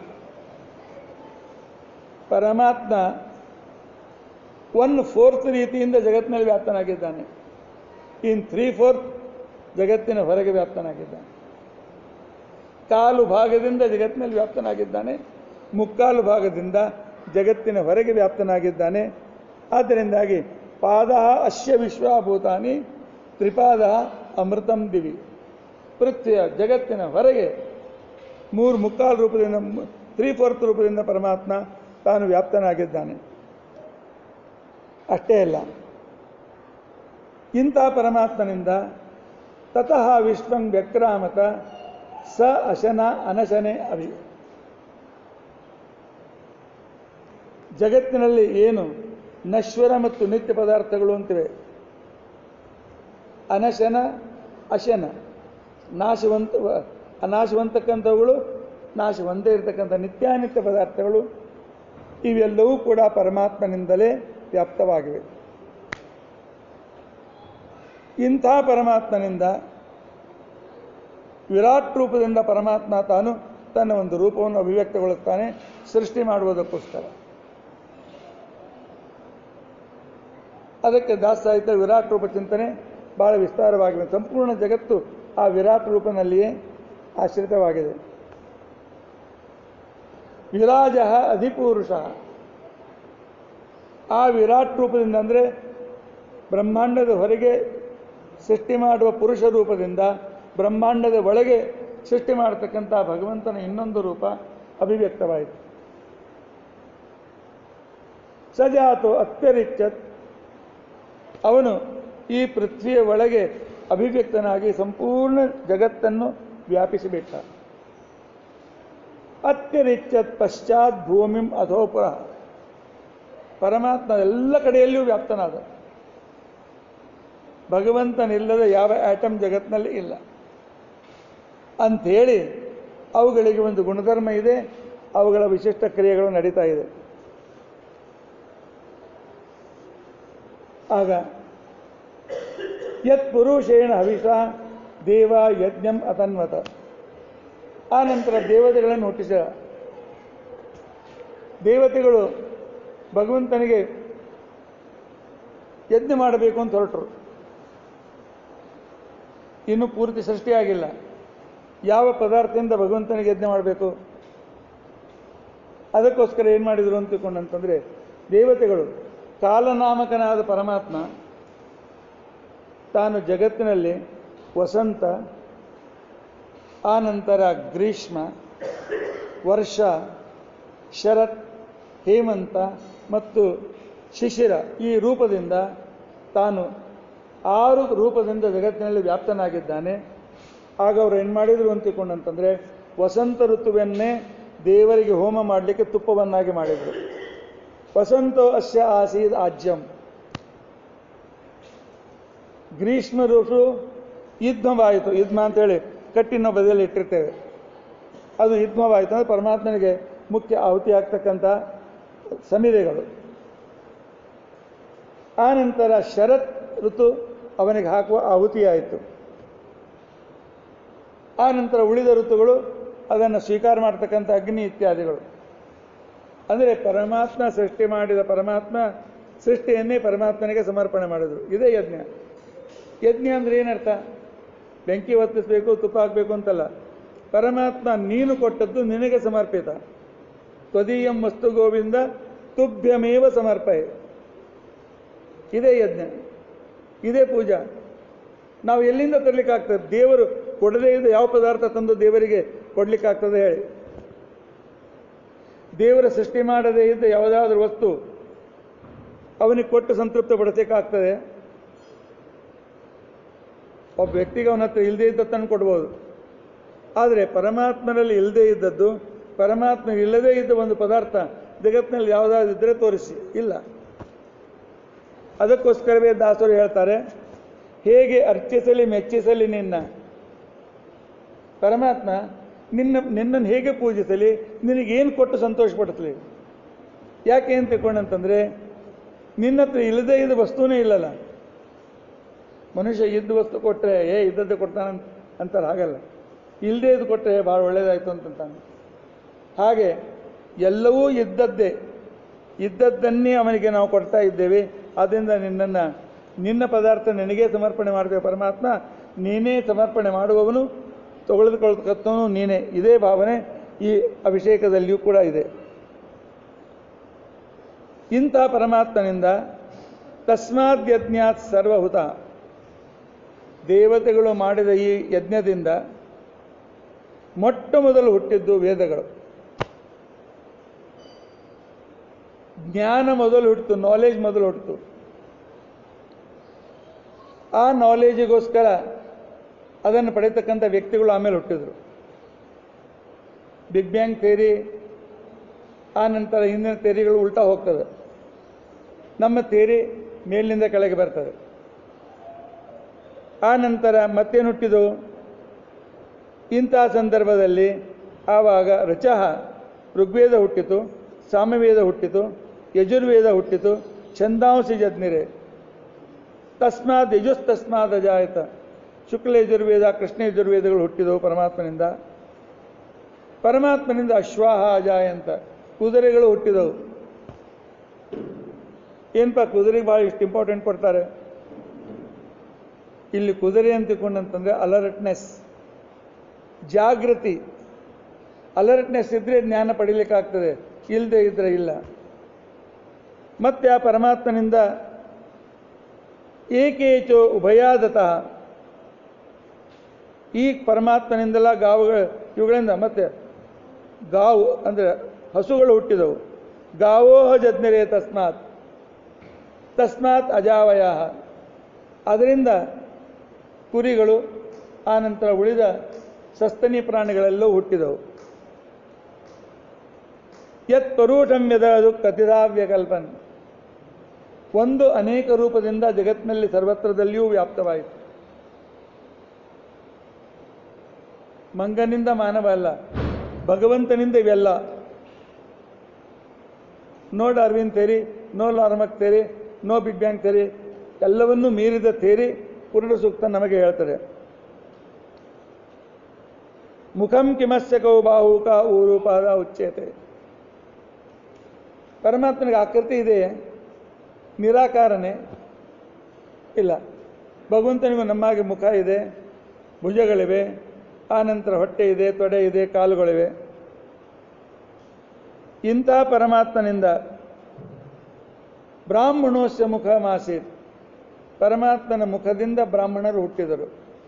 Speaker 1: ಪರಮಾತ್ಮ ಒನ್ ಫೋರ್ತ್ ರೀತಿಯಿಂದ ಜಗತ್ತಿನಲ್ಲಿ ವ್ಯಾಪ್ತನಾಗಿದ್ದಾನೆ ಇನ್ ತ್ರೀ ಫೋರ್ತ್ ಜಗತ್ತಿನ ಹೊರಗೆ ವ್ಯಾಪ್ತನಾಗಿದ್ದಾನೆ ಕಾಲು ಭಾಗದಿಂದ ಜಗತ್ತಿನಲ್ಲಿ ವ್ಯಾಪ್ತನಾಗಿದ್ದಾನೆ ಮುಕ್ಕಾಲು ಭಾಗದಿಂದ ಜಗತ್ತಿನ ಹೊರಗೆ ವ್ಯಾಪ್ತನಾಗಿದ್ದಾನೆ ಆದ್ದರಿಂದಾಗಿ ಪಾದ ಅಶ್ಯ ವಿಶ್ವಾಭೂತಾನಿ ತ್ರಿಪಾದ ಅಮೃತಂ ದಿವಿ ಪೃಥ್ವಿಯ ಜಗತ್ತಿನ ಹೊರಗೆ ಮೂರು ಮುಕ್ಕಾಲು ರೂಪದಿಂದ ತ್ರೀ ಫೋರ್ತ್ ರೂಪದಿಂದ ಪರಮಾತ್ಮ ತಾನು ವ್ಯಾಪ್ತನಾಗಿದ್ದಾನೆ ಅಷ್ಟೇ ಅಲ್ಲ ಇಂಥ ಪರಮಾತ್ಮನಿಂದ ತತಃ ವಿಶ್ವಂ ವ್ಯಕ್ರಾಮತ ಸ ಅಶನ ಅನಶನೆ ಅಭಿ ಜಗತ್ತಿನಲ್ಲಿ ಏನು ನಶ್ವರ ಮತ್ತು ನಿತ್ಯ ಪದಾರ್ಥಗಳು ಅಂತಿವೆ ಅನಶನ ಅಶನ ನಾಶವಂತ ಅನಾಶವಂತಕ್ಕಂಥವುಗಳು ನಾಶವಂದೇ ಇರತಕ್ಕಂಥ ನಿತ್ಯಾನಿತ್ಯ ಪದಾರ್ಥಗಳು ಇವೆಲ್ಲವೂ ಕೂಡ ಪರಮಾತ್ಮನಿಂದಲೇ ವ್ಯಾಪ್ತವಾಗಿವೆ ಇಂಥ ಪರಮಾತ್ಮನಿಂದ ವಿರಾಟ್ ರೂಪದಿಂದ ಪರಮಾತ್ಮ ತಾನು ತನ್ನ ಒಂದು ರೂಪವನ್ನು ಅಭಿವ್ಯಕ್ತಗೊಳ್ಳುತ್ತಾನೆ ಸೃಷ್ಟಿ ಮಾಡುವುದಕ್ಕೋಸ್ಕರ ಅದಕ್ಕೆ ದಾಸಾಹಿತ್ಯ ವಿರಾಟ್ ರೂಪ ಚಿಂತನೆ ಬಹಳ ವಿಸ್ತಾರವಾಗಿದೆ ಸಂಪೂರ್ಣ ಜಗತ್ತು ಆ ವಿರಾಟ್ ರೂಪನಲ್ಲಿಯೇ ಆಶ್ರಿತವಾಗಿದೆ ವಿರಾಜ ಅಧಿಪುರುಷ ಆ ವಿರಾಟ್ ರೂಪದಿಂದ ಅಂದರೆ ಬ್ರಹ್ಮಾಂಡದ ಹೊರಗೆ ಸೃಷ್ಟಿ ಮಾಡುವ ಪುರುಷ ರೂಪದಿಂದ ಬ್ರಹ್ಮಾಂಡದ ಒಳಗೆ ಸೃಷ್ಟಿ ಮಾಡತಕ್ಕಂಥ ಭಗವಂತನ ಇನ್ನೊಂದು ರೂಪ ಅಭಿವ್ಯಕ್ತವಾಯಿತು ಸಜಾತು ಅತ್ಯರಿಚ್ಚತ್ ಅವನು ಈ ಪೃಥ್ವಿಯ ಒಳಗೆ ಅಭಿವ್ಯಕ್ತನಾಗಿ ಸಂಪೂರ್ಣ ಜಗತ್ತನ್ನು ವ್ಯಾಪಿಸಿಬಿಟ್ಟ ಅತ್ಯರಿಚ್ಚತ್ ಪಶ್ಚಾತ್ ಭೂಮಿಂ ಅಧೋಪುರ ಪರಮಾತ್ಮ ಎಲ್ಲ ಕಡೆಯಲ್ಲಿಯೂ ವ್ಯಾಪ್ತನಾದ ಭಗವಂತನಿಲ್ಲದ ಯಾವ ಆಟಮ್ ಜಗತ್ತಿನಲ್ಲಿ ಇಲ್ಲ ಅಂಥೇಳಿ ಅವುಗಳಿಗೆ ಒಂದು ಗುಣಧರ್ಮ ಇದೆ ಅವುಗಳ ವಿಶಿಷ್ಟ ಕ್ರಿಯೆಗಳು ನಡೀತಾ ಇದೆ ಆಗ ಯತ್ ಪುರುಷೇಣ ಹವಿಷ ದೇವ ಯಜ್ಞಂ ಅತನ್ವತ ಆ ನಂತರ ದೇವತೆಗಳನ್ನು ಹುಟ್ಟಿಸ ದೇವತೆಗಳು ಭಗವಂತನಿಗೆ ಯಜ್ಞ ಮಾಡಬೇಕು ಅಂತ ಹೊರಟರು ಇನ್ನೂ ಪೂರ್ತಿ ಸೃಷ್ಟಿಯಾಗಿಲ್ಲ ಯಾವ ಪದಾರ್ಥದಿಂದ ಭಗವಂತನಿಗೆ ಯಜ್ಞ ಮಾಡಬೇಕು ಅದಕ್ಕೋಸ್ಕರ ಏನು ಮಾಡಿದರು ಅಂತ ತಿಳ್ಕೊಂಡಂತಂದರೆ ದೇವತೆಗಳು ಕಾಲನಾಮಕನಾದ ಪರಮಾತ್ಮ ತಾನು ಜಗತ್ತಿನಲ್ಲಿ ವಸಂತ ಆನಂತರ ಗ್ರೀಷ್ಮ ವರ್ಷ ಶರತ್ ಹೇಮಂತ ಮತ್ತು ಶಿಶಿರ ಈ ರೂಪದಿಂದ ತಾನು ಆರು ರೂಪದಿಂದ ಜಗತ್ತಿನಲ್ಲಿ ವ್ಯಾಪ್ತನಾಗಿದ್ದಾನೆ ಆಗ ಅವರು ಏನು ಮಾಡಿದರು ಅಂತ ತಿಳ್ಕೊಂಡಂತಂದರೆ ವಸಂತ ಋತುವನ್ನೇ ದೇವರಿಗೆ ಹೋಮ ಮಾಡಲಿಕ್ಕೆ ತುಪ್ಪವನ್ನಾಗಿ ಮಾಡಿದರು ವಸಂತೋ ಅಸ್ಯ ಆಸೀದ್ ಆಜ್ಯಂ ಗ್ರೀಷ್ಮ ಋತು ಯುದ್ಧವಾಯಿತು ಯುದ್ಧ ಅಂತೇಳಿ ಕಟ್ಟಿ ನಾವು ಬದಿಯಲ್ಲಿ ಇಟ್ಟಿರ್ತೇವೆ ಅದು ಯುದ್ಧವಾಯಿತು ಅಂದರೆ ಪರಮಾತ್ಮನಿಗೆ ಮುಖ್ಯ ಆಹುತಿ ಆಗ್ತಕ್ಕಂಥ ಸಮಿದೆಗಳು ಆ ನಂತರ ಶರತ್ ಋತು ಅವನಿಗೆ ಹಾಕುವ ಆಹುತಿಯಾಯಿತು ಆ ನಂತರ ಉಳಿದ ಋತುಗಳು ಅದನ್ನು ಸ್ವೀಕಾರ ಮಾಡ್ತಕ್ಕಂಥ ಅಗ್ನಿ ಇತ್ಯಾದಿಗಳು ಅಂದರೆ ಪರಮಾತ್ಮ ಸೃಷ್ಟಿ ಮಾಡಿದ ಪರಮಾತ್ಮ ಸೃಷ್ಟಿಯನ್ನೇ ಪರಮಾತ್ಮನಿಗೆ ಸಮರ್ಪಣೆ ಮಾಡಿದರು ಇದೇ ಯಜ್ಞ ಯಜ್ಞ ಅಂದ್ರೆ ಏನರ್ಥ ಬೆಂಕಿ ಹೊತ್ತಿಸ್ಬೇಕು ತುಪ್ಪ ಹಾಕಬೇಕು ಅಂತಲ್ಲ ಪರಮಾತ್ಮ ನೀನು ಕೊಟ್ಟದ್ದು ನಿನಗೆ ಸಮರ್ಪಿತ ತ್ವದೀಯಂ ವಸ್ತು ಗೋವಿಂದ ತುಭ್ಯಮೇವ ಸಮರ್ಪಯೆ ಇದೇ ಯಜ್ಞ ಇದೇ ಪೂಜಾ ನಾವು ಎಲ್ಲಿಂದ ತರಲಿಕ್ಕಾಗ್ತದೆ ದೇವರು ಕೊಡದೇ ಇದ್ದ ಯಾವ ಪದಾರ್ಥ ತಂದು ದೇವರಿಗೆ ಕೊಡ್ಲಿಕ್ಕಾಗ್ತದೆ ಹೇಳಿ ದೇವರ ಸೃಷ್ಟಿ ಮಾಡದೇ ಇದ್ದ ಯಾವುದಾದ್ರೂ ವಸ್ತು ಅವನಿಗೆ ಕೊಟ್ಟು ಸಂತೃಪ್ತ ಪಡಿಸಲಿಕ್ಕಾಗ್ತದೆ ಒಬ್ಬ ವ್ಯಕ್ತಿಗೆ ಅವನ ಹತ್ರ ಇಲ್ಲದೇ ಇದ್ದದ್ದನ್ನು ಕೊಡ್ಬೋದು ಆದರೆ ಪರಮಾತ್ಮನಲ್ಲಿ ಇಲ್ಲದೇ ಇದ್ದದ್ದು ಪರಮಾತ್ಮ ಇಲ್ಲದೇ ಇದ್ದ ಒಂದು ಪದಾರ್ಥ ಜಗತ್ತಿನಲ್ಲಿ ಯಾವುದಾದ್ರು ಇದ್ದರೆ ತೋರಿಸಿ ಇಲ್ಲ ಅದಕ್ಕೋಸ್ಕರವೇ ದಾಸರು ಹೇಳ್ತಾರೆ ಹೇಗೆ ಅರ್ಚಿಸಲಿ ಮೆಚ್ಚಿಸಲಿ ನಿನ್ನ ಪರಮಾತ್ಮ ನಿನ್ನ ನಿನ್ನನ್ನು ಹೇಗೆ ಪೂಜಿಸಲಿ ನಿನಗೇನು ಕೊಟ್ಟು ಸಂತೋಷಪಡಿಸಲಿ ಯಾಕೆ ಅಂತ ತಿಳ್ಕೊಂಡಂತಂದರೆ ನಿನ್ನ ಹತ್ರ ಇಲ್ಲದೇ ಇದ್ದ ವಸ್ತುನೇ ಇಲ್ಲಲ್ಲ ಮನುಷ್ಯ ಇದ್ದ ವಸ್ತು ಕೊಟ್ಟರೆ ಏ ಇದ್ದದ್ದು ಕೊಡ್ತಾನೆ ಅಂತಾರೆ ಹಾಗಲ್ಲ ಇಲ್ಲದೇ ಇದು ಕೊಟ್ಟರೆ ಭಾಳ ಒಳ್ಳೇದಾಯಿತು ಅಂತಂತಾನೆ ಹಾಗೆ ಎಲ್ಲವೂ ಇದ್ದದ್ದೇ ಇದ್ದದ್ದನ್ನೇ ಅವನಿಗೆ ನಾವು ಕೊಡ್ತಾ ಇದ್ದೇವೆ ಆದ್ದರಿಂದ ನಿನ್ನನ್ನು ನಿನ್ನ ಪದಾರ್ಥ ನಿನಗೇ ಸಮರ್ಪಣೆ ಮಾಡ್ತೇವೆ ಪರಮಾತ್ಮ ನೀನೇ ಸಮರ್ಪಣೆ ಮಾಡುವವನು ತಗೊಳ್ದುಕೊಳ್ತಕ್ಕಂಥವನು ನೀನೇ ಇದೇ ಭಾವನೆ ಈ ಅಭಿಷೇಕದಲ್ಲಿಯೂ ಕೂಡ ಇದೆ ಇಂಥ ಪರಮಾತ್ಮನಿಂದ ತಸ್ಮಾತ್ ಯಜ್ಞಾತ್ ಸರ್ವಹುತ ದೇವತೆಗಳು ಮಾಡಿದ ಈ ಯಜ್ಞದಿಂದ ಮೊಟ್ಟ ಮೊದಲು ಹುಟ್ಟಿದ್ದು ವೇದಗಳು ಜ್ಞಾನ ಮೊದಲು ಹುಟ್ಟಿತು ನಾಲೆಜ್ ಮೊದಲು ಹುಟ್ಟಿತು ಆ ನಾಲೆಜಿಗೋಸ್ಕರ ಅದನ್ನು ಪಡೆಯತಕ್ಕಂಥ ವ್ಯಕ್ತಿಗಳು ಆಮೇಲೆ ಹುಟ್ಟಿದ್ರು ಬಿಗ್ ಬ್ಯಾಂಗ್ ಥೇರಿ ಆ ನಂತರ ಹಿಂದಿನ ಥೇರಿಗಳು ಉಲ್ಟಾ ಹೋಗ್ತದೆ ನಮ್ಮ ಥೇರಿ ಮೇಲಿನಿಂದ ಕೆಳಗೆ ಬರ್ತದೆ ಆ ನಂತರ ಮತ್ತೇನು ಹುಟ್ಟಿದು ಇಂಥ ಸಂದರ್ಭದಲ್ಲಿ ಆವಾಗ ರಚಃ ಋಗ್ವೇದ ಹುಟ್ಟಿತು ಸಾಮವೇದ ಹುಟ್ಟಿತು ಯಜುರ್ವೇದ ಹುಟ್ಟಿತು ಛಂದಾಂಸಿ ಜಜ್ನಿರೆ ತಸ್ಮಾತ್ ಯಜುಸ್ತಸ್ಮಾತ್ ಅಜಾಯತ ಶುಕ್ಲ ಯಜುರ್ವೇದ ಕೃಷ್ಣ ಯಜುರ್ವೇದಗಳು ಹುಟ್ಟಿದವು ಪರಮಾತ್ಮನಿಂದ ಪರಮಾತ್ಮನಿಂದ ಅಶ್ವಾಹ ಅಜಾಯಂತ ಕುದುರೆಗಳು ಹುಟ್ಟಿದವು ಏನಪ್ಪ ಕುದುರೆಗೆ ಭಾಳ ಇಷ್ಟು ಇಂಪಾರ್ಟೆಂಟ್ ಕೊಡ್ತಾರೆ ಇಲ್ಲಿ ಕುದುರೆ ಅಂತ ತಿಳ್ಕೊಂಡಂತಂದ್ರೆ ಅಲರ್ಟ್ನೆಸ್ ಜಾಗೃತಿ ಅಲರ್ಟ್ನೆಸ್ ಇದ್ರೆ ಜ್ಞಾನ ಪಡಿಲಿಕ್ಕಾಗ್ತದೆ ಇಲ್ಲದೆ ಇದ್ರೆ ಇಲ್ಲ ಮತ್ತೆ ಆ ಪರಮಾತ್ಮನಿಂದ ಏಕೇಚೋ ಉಭಯಾದತಃ ಈ ಪರಮಾತ್ಮನಿಂದಲ ಗಾವುಗಳು ಇವುಗಳಿಂದ ಮತ್ತೆ ಗಾವು ಅಂದರೆ ಹಸುಗಳು ಹುಟ್ಟಿದವು ಗಾವೋಹ ಜಜ್ಞರೇ ತಸ್ಮಾತ್ ತಸ್ಮಾತ್ ಅಜಾವಯ ಅದರಿಂದ ಕುರಿಗಳು ಆನಂತರ ಉಳಿದ ಸಸ್ತನಿ ಪ್ರಾಣಿಗಳೆಲ್ಲವೂ ಹುಟ್ಟಿದವು ಯತ್ ಪರೂಢಂ ಅದು ಕಥಿತಾವ್ಯ ಕಲ್ಪನ್ ಒಂದು ಅನೇಕ ರೂಪದಿಂದ ಜಗತ್ತಿನಲ್ಲಿ ಸರ್ವತ್ರದಲ್ಲಿಯೂ ವ್ಯಾಪ್ತವಾಯಿತು ಮಂಗನಿಂದ ಮಾನವ ಅಲ್ಲ ಭಗವಂತನಿಂದ ಇವೆಲ್ಲ no Darwin theory no Lamarck theory no big bang theory ಎಲ್ಲವನ್ನೂ ಮೀರಿದ ಥೇರಿ ಪುರುಷ ಸೂಕ್ತ ನಮಗೆ ಹೇಳ್ತದೆ ಮುಖಂ ಕಿಮಸ್ಯ ಕೌ ಬಾಹು ಕಾ ಊರು ಪಾದ ಉಚ್ಯತೆ ಪರಮಾತ್ಮನಿಗೆ ಆಕೃತಿ ಇದೆ ನಿರಾಕಾರನೇ ಇಲ್ಲ ಭಗವಂತನಿಗೂ ನಮ್ಮಾಗೆ ಮುಖ ಇದೆ ಭುಜಗಳಿವೆ ಆನಂತರ ಹೊಟ್ಟೆ ಇದೆ ತೊಡೆ ಇದೆ ಕಾಲುಗಳಿವೆ ಇಂಥ ಪರಮಾತ್ಮನಿಂದ ಬ್ರಾಹ್ಮಣೋಸ್ಯ ಮುಖ ಮಾಸೀತ್ ಪರಮಾತ್ಮನ ಮುಖದಿಂದ ಬ್ರಾಹ್ಮಣರು ಹುಟ್ಟಿದರು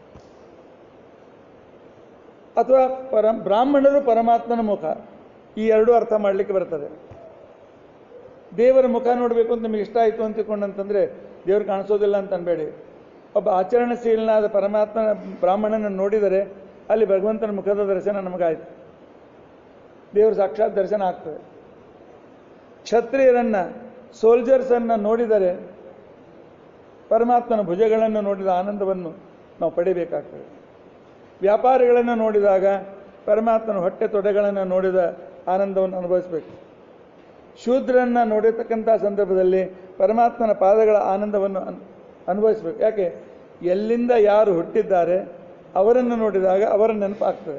Speaker 1: ಅಥವಾ ಪರ ಬ್ರಾಹ್ಮಣರು ಪರಮಾತ್ಮನ ಮುಖ ಈ ಎರಡೂ ಅರ್ಥ ಮಾಡಲಿಕ್ಕೆ ಬರ್ತದೆ ದೇವರ ಮುಖ ನೋಡಬೇಕು ಅಂತ ನಿಮಗೆ ಇಷ್ಟ ಆಯಿತು ಅಂತ ತಿಳ್ಕೊಂಡಂತಂದ್ರೆ ದೇವರು ಕಾಣಿಸೋದಿಲ್ಲ ಅಂತ ಅನ್ಬೇಡಿ ಒಬ್ಬ ಆಚರಣಶೀಲನಾದ ಪರಮಾತ್ಮನ ಬ್ರಾಹ್ಮಣನ ನೋಡಿದರೆ ಅಲ್ಲಿ ಭಗವಂತನ ಮುಖದ ದರ್ಶನ ನಮಗಾಯ್ತು ದೇವರು ಸಾಕ್ಷಾತ್ ದರ್ಶನ ಆಗ್ತದೆ ಕ್ಷತ್ರಿಯರನ್ನ ಸೋಲ್ಜರ್ಸನ್ನು ನೋಡಿದರೆ ಪರಮಾತ್ಮನ ಭುಜಗಳನ್ನು ನೋಡಿದ ಆನಂದವನ್ನು ನಾವು ಪಡಿಬೇಕಾಗ್ತದೆ ವ್ಯಾಪಾರಿಗಳನ್ನು ನೋಡಿದಾಗ ಪರಮಾತ್ಮನ ಹೊಟ್ಟೆ ತೊಡೆಗಳನ್ನು ನೋಡಿದ ಆನಂದವನ್ನು ಅನುಭವಿಸಬೇಕು ಶೂದ್ರನ್ನ ನೋಡಿರ್ತಕ್ಕಂಥ ಸಂದರ್ಭದಲ್ಲಿ ಪರಮಾತ್ಮನ ಪಾದಗಳ ಆನಂದವನ್ನು ಅನ್ ಅನುಭವಿಸಬೇಕು ಯಾಕೆ ಎಲ್ಲಿಂದ ಯಾರು ಹುಟ್ಟಿದ್ದಾರೆ ಅವರನ್ನು ನೋಡಿದಾಗ ಅವರ ನೆನಪಾಗ್ತದೆ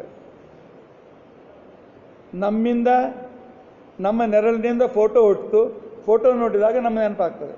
Speaker 1: ನಮ್ಮಿಂದ ನಮ್ಮ ನೆರಳಿನಿಂದ ಫೋಟೋ ಹುಟ್ಟಿತು ಫೋಟೋ ನೋಡಿದಾಗ ನಮ್ಮ ನೆನಪಾಗ್ತದೆ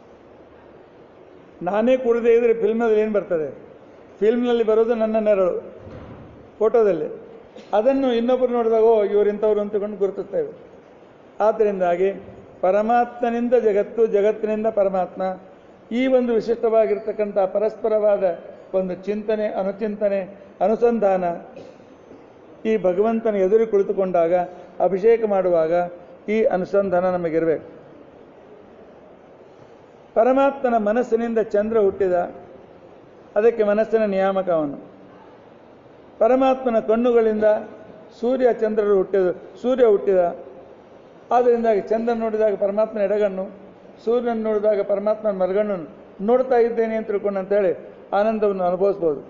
Speaker 1: ನಾನೇ ಕುಡಿದೇ ಇದ್ರೆ ಫಿಲ್ಮಲ್ಲಿ ಏನು ಬರ್ತದೆ ಫಿಲ್ಮ್ನಲ್ಲಿ ಬರೋದು ನನ್ನ ನೆರಳು ಫೋಟೋದಲ್ಲಿ ಅದನ್ನು ಇನ್ನೊಬ್ಬರು ನೋಡಿದಾಗ ಓ ಇವರು ಇಂಥವ್ರು ಅಂತಕೊಂಡು ಗುರುತಿಸ್ತೇವೆ ಆದ್ದರಿಂದಾಗಿ ಪರಮಾತ್ಮನಿಂದ ಜಗತ್ತು ಜಗತ್ತಿನಿಂದ ಪರಮಾತ್ಮ ಈ ಒಂದು ವಿಶಿಷ್ಟವಾಗಿರ್ತಕ್ಕಂಥ ಪರಸ್ಪರವಾದ ಒಂದು ಚಿಂತನೆ ಅನುಚಿಂತನೆ ಅನುಸಂಧಾನ ಈ ಭಗವಂತನ ಎದುರು ಕುಳಿತುಕೊಂಡಾಗ ಅಭಿಷೇಕ ಮಾಡುವಾಗ ಈ ಅನುಸಂಧಾನ ನಮಗಿರಬೇಕು ಪರಮಾತ್ಮನ ಮನಸ್ಸಿನಿಂದ ಚಂದ್ರ ಹುಟ್ಟಿದ ಅದಕ್ಕೆ ಮನಸ್ಸಿನ ನಿಯಾಮಕ ಅವನು ಪರಮಾತ್ಮನ ಕಣ್ಣುಗಳಿಂದ ಸೂರ್ಯ ಚಂದ್ರರು ಹುಟ್ಟಿದ ಸೂರ್ಯ ಹುಟ್ಟಿದ ಆದ್ದರಿಂದಾಗಿ ಚಂದ್ರನ ನೋಡಿದಾಗ ಪರಮಾತ್ಮನ ಎಡಗಣ್ಣು ಸೂರ್ಯನ ನೋಡಿದಾಗ ಪರಮಾತ್ಮನ ಮರಗಣ್ಣನ್ನು ನೋಡ್ತಾ ಇದ್ದೇನೆ ಅಂತ ತಿಳ್ಕೊಂಡು ಅಂತೇಳಿ ಆನಂದವನ್ನು ಅನುಭವಿಸ್ಬೋದು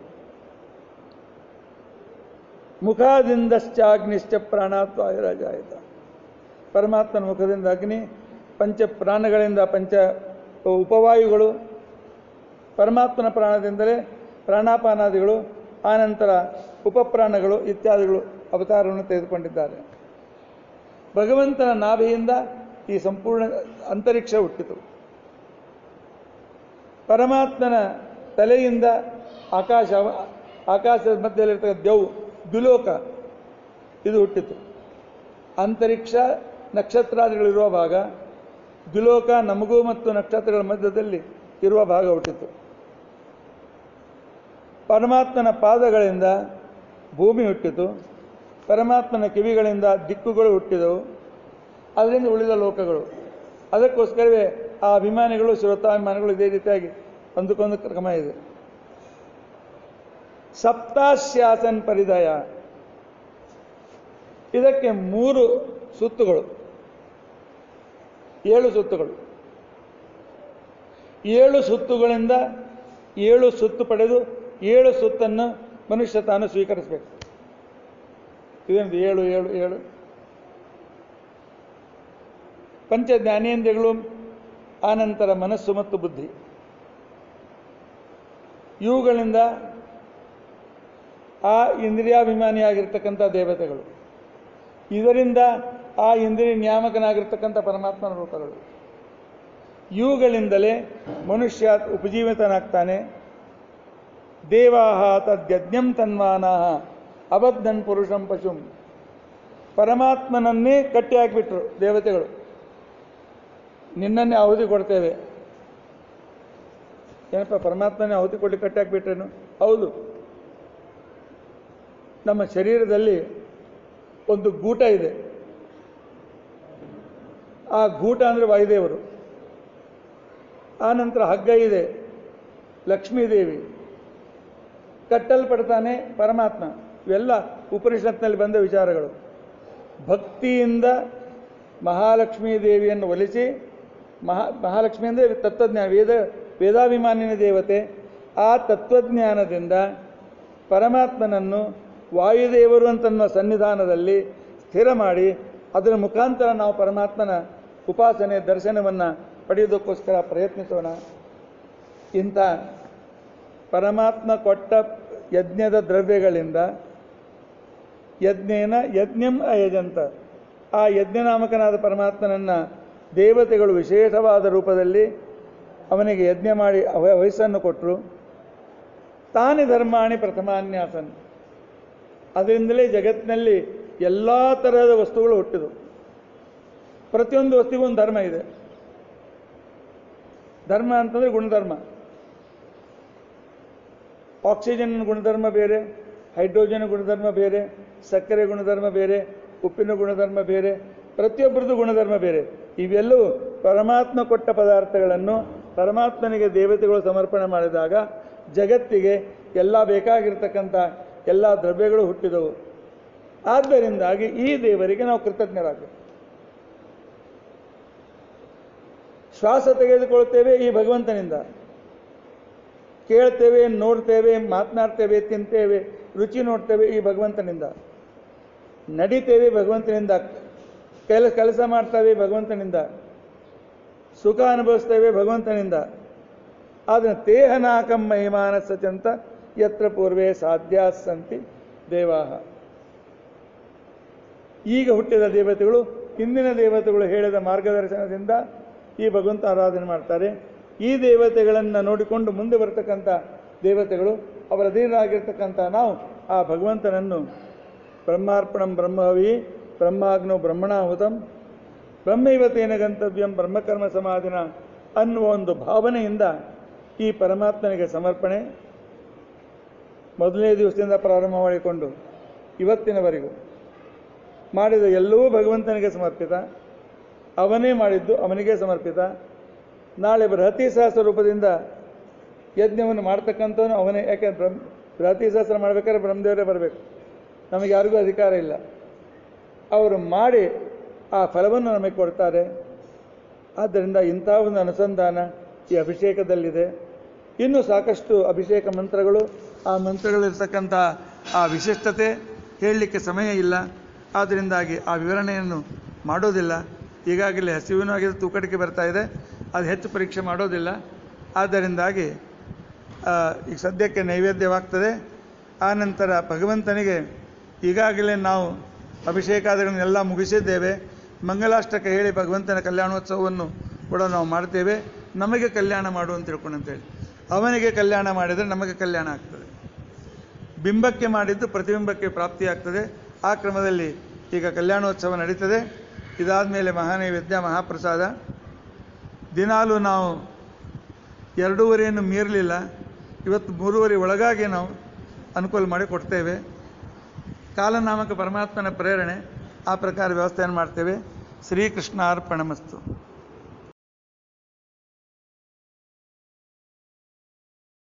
Speaker 1: ಮುಖಾದಿಂದಶ್ಚಾಗ್ನಿಶ್ಚ ಪ್ರಾಣಾತ್ವಾಯುರಾಜಾಯಿತ ಪರಮಾತ್ಮನ ಮುಖದಿಂದ ಅಗ್ನಿ ಪಂಚ ಪ್ರಾಣಗಳಿಂದ ಪಂಚ ಉಪವಾಯುಗಳು ಪರಮಾತ್ಮನ ಪ್ರಾಣದಿಂದಲೇ ಪ್ರಾಣಾಪಾನಾದಿಗಳು ಆನಂತರ ಉಪಪ್ರಾಣಗಳು ಇತ್ಯಾದಿಗಳು ಅವತಾರವನ್ನು ತೆಗೆದುಕೊಂಡಿದ್ದಾರೆ ಭಗವಂತನ ನಾಭಿಯಿಂದ ಈ ಸಂಪೂರ್ಣ ಅಂತರಿಕ್ಷ ಹುಟ್ಟಿತು ಪರಮಾತ್ಮನ ತಲೆಯಿಂದ ಆಕಾಶ ಆಕಾಶದ ಮಧ್ಯದಲ್ಲಿರ್ತಕ್ಕಂಥ ದೆವು ದ್ಯುಲೋಕ ಇದು ಹುಟ್ಟಿತು ಅಂತರಿಕ್ಷ ನಕ್ಷತ್ರಾದಿಗಳಿರುವ ಭಾಗ ದ್ಯುಲೋಕ ನಮಗೂ ಮತ್ತು ನಕ್ಷತ್ರಗಳ ಮಧ್ಯದಲ್ಲಿ ಇರುವ ಭಾಗ ಹುಟ್ಟಿತು ಪರಮಾತ್ಮನ ಪಾದಗಳಿಂದ ಭೂಮಿ ಹುಟ್ಟಿತು ಪರಮಾತ್ಮನ ಕಿವಿಗಳಿಂದ ದಿಕ್ಕುಗಳು ಹುಟ್ಟಿದವು ಅದರಿಂದ ಉಳಿದ ಲೋಕಗಳು ಅದಕ್ಕೋಸ್ಕರವೇ ಆ ಅಭಿಮಾನಿಗಳು ಶ್ರೋತಾಭಿಮಾನಿಗಳು ಇದೇ ರೀತಿಯಾಗಿ ಒಂದಕ್ಕೊಂದು ಕ್ರಮ ಇದೆ ಸಪ್ತಾಶ್ಯಾಸನ್ ಪರಿದಯ ಇದಕ್ಕೆ ಮೂರು ಸುತ್ತುಗಳು ಏಳು ಸುತ್ತುಗಳು ಏಳು ಸುತ್ತುಗಳಿಂದ ಏಳು ಸುತ್ತು ಪಡೆದು ಏಳು ಸುತ್ತನ್ನು ಮನುಷ್ಯ ತಾನು ಸ್ವೀಕರಿಸಬೇಕು ಇದೇನು ಏಳು ಏಳು ಏಳು ಪಂಚ ಜ್ಞಾನೇಂದ್ರಿಯಗಳು ಆನಂತರ ಮನಸ್ಸು ಮತ್ತು ಬುದ್ಧಿ ಇವುಗಳಿಂದ ಆ ಇಂದ್ರಿಯಾಭಿಮಾನಿಯಾಗಿರ್ತಕ್ಕಂಥ ದೇವತೆಗಳು ಇದರಿಂದ ಆ ಇಂದ್ರಿಯ ನಿಯಾಮಕನಾಗಿರ್ತಕ್ಕಂಥ ಪರಮಾತ್ಮನ ರೂಪಗಳು ಇವುಗಳಿಂದಲೇ ಮನುಷ್ಯ ಉಪಜೀವಿತನಾಗ್ತಾನೆ ದೇವಾಹ ತದ್ಯಜ್ಞಂ ತನ್ಮಾನಾಹ ಅಬದ್ಧನ್ ಪುರುಷಂ ಪಶುಂ ಪರಮಾತ್ಮನನ್ನೇ ಕಟ್ಟಿ ಹಾಕಿಬಿಟ್ರು ದೇವತೆಗಳು ನಿನ್ನನ್ನೇ ಅವಧಿ ಕೊಡ್ತೇವೆ ಏನಪ್ಪ ಪರಮಾತ್ಮನೇ ಅವಧಿ ಕೊಟ್ಟು ಕಟ್ಟಿ ಹಾಕಿಬಿಟ್ರೇನು ಹೌದು ನಮ್ಮ ಶರೀರದಲ್ಲಿ ಒಂದು ಗೂಟ ಇದೆ ಆ ಗೂಟ ಅಂದರೆ ವಾಯುದೇವರು ಆ ನಂತರ ಹಗ್ಗ ಇದೆ ಲಕ್ಷ್ಮೀದೇವಿ ಕಟ್ಟಲ್ಪಡ್ತಾನೆ ಪರಮಾತ್ಮ ಇವೆಲ್ಲ ಉಪನಿಷತ್ನಲ್ಲಿ ಬಂದ ವಿಚಾರಗಳು ಭಕ್ತಿಯಿಂದ ಮಹಾಲಕ್ಷ್ಮೀ ದೇವಿಯನ್ನು ಒಲಿಸಿ ಮಹಾ ಮಹಾಲಕ್ಷ್ಮಿ ಅಂದರೆ ತತ್ವಜ್ಞಾನ ವೇದ ವೇದಾಭಿಮಾನಿನ ದೇವತೆ ಆ ತತ್ವಜ್ಞಾನದಿಂದ ಪರಮಾತ್ಮನನ್ನು ವಾಯುದೇವರು ಅಂತನ್ನುವ ಸನ್ನಿಧಾನದಲ್ಲಿ ಸ್ಥಿರ ಮಾಡಿ ಅದರ ಮುಖಾಂತರ ನಾವು ಪರಮಾತ್ಮನ ಉಪಾಸನೆ ದರ್ಶನವನ್ನು ಪಡೆಯೋದಕ್ಕೋಸ್ಕರ ಪ್ರಯತ್ನಿಸೋಣ ಇಂಥ ಪರಮಾತ್ಮ ಕೊಟ್ಟ ಯಜ್ಞದ ದ್ರವ್ಯಗಳಿಂದ ಯಜ್ಞೇನ ಯಜ್ಞಂ ಅಯಜಂತ ಆ ಯಜ್ಞನಾಮಕನಾದ ಪರಮಾತ್ಮನನ್ನು ದೇವತೆಗಳು ವಿಶೇಷವಾದ ರೂಪದಲ್ಲಿ ಅವನಿಗೆ ಯಜ್ಞ ಮಾಡಿ ಅವ- ವಯಸ್ಸನ್ನು ಕೊಟ್ಟರು ತಾನೇ ಧರ್ಮಾಣಿ ಪ್ರಥಮಾನ್ಯಾಸನ್ ಅದರಿಂದಲೇ ಜಗತ್ತಿನಲ್ಲಿ ಎಲ್ಲ ತರಹದ ವಸ್ತುಗಳು ಹುಟ್ಟಿದವು ಪ್ರತಿಯೊಂದು ವಸ್ತುವಿಗೂ ಒಂದು ಧರ್ಮ ಇದೆ ಧರ್ಮ ಅಂತಂದರೆ ಗುಣಧರ್ಮ ಆಕ್ಸಿಜನ್ ಗುಣಧರ್ಮ ಬೇರೆ ಹೈಡ್ರೋಜನ್ ಗುಣಧರ್ಮ ಬೇರೆ ಸಕ್ಕರೆ ಗುಣಧರ್ಮ ಬೇರೆ ಉಪ್ಪಿನ ಗುಣಧರ್ಮ ಬೇರೆ ಪ್ರತಿಯೊಬ್ಬರದ್ದು ಗುಣಧರ್ಮ ಬೇರೆ ಇವೆಲ್ಲವೂ ಪರಮಾತ್ಮ ಕೊಟ್ಟ ಪದಾರ್ಥಗಳನ್ನು ಪರಮಾತ್ಮನಿಗೆ ದೇವತೆಗಳು ಸಮರ್ಪಣೆ ಮಾಡಿದಾಗ ಜಗತ್ತಿಗೆ ಎಲ್ಲ ಬೇಕಾಗಿರ್ತಕ್ಕಂಥ ಎಲ್ಲ ದ್ರವ್ಯಗಳು ಹುಟ್ಟಿದವು ಆದ್ದರಿಂದಾಗಿ ಈ ದೇವರಿಗೆ ನಾವು ಕೃತಜ್ಞರಾಗಬೇಕು ಶ್ವಾಸ ತೆಗೆದುಕೊಳ್ತೇವೆ ಈ ಭಗವಂತನಿಂದ ಕೇಳ್ತೇವೆ ನೋಡ್ತೇವೆ ಮಾತನಾಡ್ತೇವೆ ತಿಂತೇವೆ ರುಚಿ ನೋಡ್ತೇವೆ ಈ ಭಗವಂತನಿಂದ ನಡಿತೇವೆ ಭಗವಂತನಿಂದ ಕೆಲ ಕೆಲಸ ಮಾಡ್ತೇವೆ ಭಗವಂತನಿಂದ ಸುಖ ಅನುಭವಿಸ್ತೇವೆ ಭಗವಂತನಿಂದ ಆದರೆ ತೇಹನಾಕಂ ಮಹಿಮಾನಸಚಂತ ಯತ್ರ ಪೂರ್ವೇ ಸಾಧ್ಯ ಸಂತಿ ದೇವಾಹ ಈಗ ಹುಟ್ಟಿದ ದೇವತೆಗಳು ಹಿಂದಿನ ದೇವತೆಗಳು ಹೇಳಿದ ಮಾರ್ಗದರ್ಶನದಿಂದ ಈ ಭಗವಂತ ಆರಾಧನೆ ಮಾಡ್ತಾರೆ ಈ ದೇವತೆಗಳನ್ನು ನೋಡಿಕೊಂಡು ಮುಂದೆ ಬರ್ತಕ್ಕಂಥ ದೇವತೆಗಳು ಅವರ ಅಧೀನರಾಗಿರ್ತಕ್ಕಂಥ ನಾವು ಆ ಭಗವಂತನನ್ನು ಬ್ರಹ್ಮಾರ್ಪಣಂ ಬ್ರಹ್ಮವಿ ಬ್ರಹ್ಮಾಗ್ನೋ ಬ್ರಹ್ಮಣಾಹುತಂ ಬ್ರಹ್ಮೈವತೇನ ಗಂತವ್ಯಂ ಬ್ರಹ್ಮಕರ್ಮ ಸಮಾಧಿನ ಅನ್ನುವ ಒಂದು ಭಾವನೆಯಿಂದ ಈ ಪರಮಾತ್ಮನಿಗೆ ಸಮರ್ಪಣೆ ಮೊದಲನೇ ದಿವಸದಿಂದ ಪ್ರಾರಂಭ ಮಾಡಿಕೊಂಡು ಇವತ್ತಿನವರೆಗೂ ಮಾಡಿದ ಎಲ್ಲವೂ ಭಗವಂತನಿಗೆ ಸಮರ್ಪಿತ ಅವನೇ ಮಾಡಿದ್ದು ಅವನಿಗೆ ಸಮರ್ಪಿತ ನಾಳೆ ಬೃಹತಿ ಸಹಸ್ರ ರೂಪದಿಂದ ಯಜ್ಞವನ್ನು ಮಾಡ್ತಕ್ಕಂಥವನು ಅವನೇ ಯಾಕೆ ಬ್ರಹ್ಮ ಬೃಹತಿ ಸಹಸ್ರ ಮಾಡ್ಬೇಕಾದ್ರೆ ಬ್ರಹ್ಮದೇವರೇ ಬರಬೇಕು ನಮಗೆ ಯಾರಿಗೂ ಅಧಿಕಾರ ಇಲ್ಲ ಅವರು ಮಾಡಿ ಆ ಫಲವನ್ನು ನಮಗೆ ಕೊಡ್ತಾರೆ ಆದ್ದರಿಂದ ಇಂಥ ಒಂದು ಅನುಸಂಧಾನ ಈ ಅಭಿಷೇಕದಲ್ಲಿದೆ ಇನ್ನೂ ಸಾಕಷ್ಟು ಅಭಿಷೇಕ ಮಂತ್ರಗಳು ಆ ಮಂತ್ರಗಳಿರ್ತಕ್ಕಂಥ ಆ ವಿಶಿಷ್ಟತೆ ಹೇಳಲಿಕ್ಕೆ ಸಮಯ ಇಲ್ಲ ಆದ್ದರಿಂದಾಗಿ ಆ ವಿವರಣೆಯನ್ನು ಮಾಡೋದಿಲ್ಲ ಈಗಾಗಲೇ ಹಸಿವಿನೂ ಆಗಿದೆ ತೂಕಡಿಕೆ ಬರ್ತಾ ಇದೆ ಅದು ಹೆಚ್ಚು ಪರೀಕ್ಷೆ ಮಾಡೋದಿಲ್ಲ ಆದ್ದರಿಂದಾಗಿ ಆ, ಈಗ ಸದ್ಯಕ್ಕೆ ನೈವೇದ್ಯವಾಗ್ತದೆ ಆ ನಂತರ ಭಗವಂತನಿಗೆ ಈಗಾಗಲೇ ನಾವು ಅಭಿಷೇಕಾದಿಗಳನ್ನೆಲ್ಲ ಮುಗಿಸಿದ್ದೇವೆ ಮಂಗಲಾಷ್ಟಕ ಹೇಳಿ ಭಗವಂತನ ಕಲ್ಯಾಣೋತ್ಸವವನ್ನು ಕೂಡ ನಾವು ಮಾಡ್ತೇವೆ ನಮಗೆ ಕಲ್ಯಾಣ ಮಾಡು ಅಂತ ತಿಳ್ಕೊಂಡು ಅಂತೇಳಿ ಅವನಿಗೆ ಕಲ್ಯಾಣ ಮಾಡಿದರೆ ನಮಗೆ ಕಲ್ಯಾಣ ಆಗ್ತದೆ ಬಿಂಬಕ್ಕೆ ಮಾಡಿದ್ದು ಪ್ರತಿಬಿಂಬಕ್ಕೆ ಪ್ರಾಪ್ತಿಯಾಗ್ತದೆ ಆ ಕ್ರಮದಲ್ಲಿ ಈಗ ಕಲ್ಯಾಣೋತ್ಸವ ನಡೀತದೆ ಇದಾದ ಮೇಲೆ ಮಹಾನೈವೇದ್ಯ ಮಹಾಪ್ರಸಾದ ದಿನಾಲೂ ನಾವು ಎರಡೂವರೆಯನ್ನು ಮೀರಲಿಲ್ಲ ಇವತ್ತು ಮೂರುವರೆ ಒಳಗಾಗಿ ನಾವು ಅನುಕೂಲ ಮಾಡಿ ಕೊಡ್ತೇವೆ ಕಾಲನಾಮಕ ಪರಮಾತ್ಮನ ಪ್ರೇರಣೆ ಆ ಪ್ರಕಾರ ವ್ಯವಸ್ಥೆಯನ್ನು ಮಾಡ್ತೇವೆ ಶ್ರೀಕೃಷ್ಣ ಅರ್ಪಣಮಸ್ತು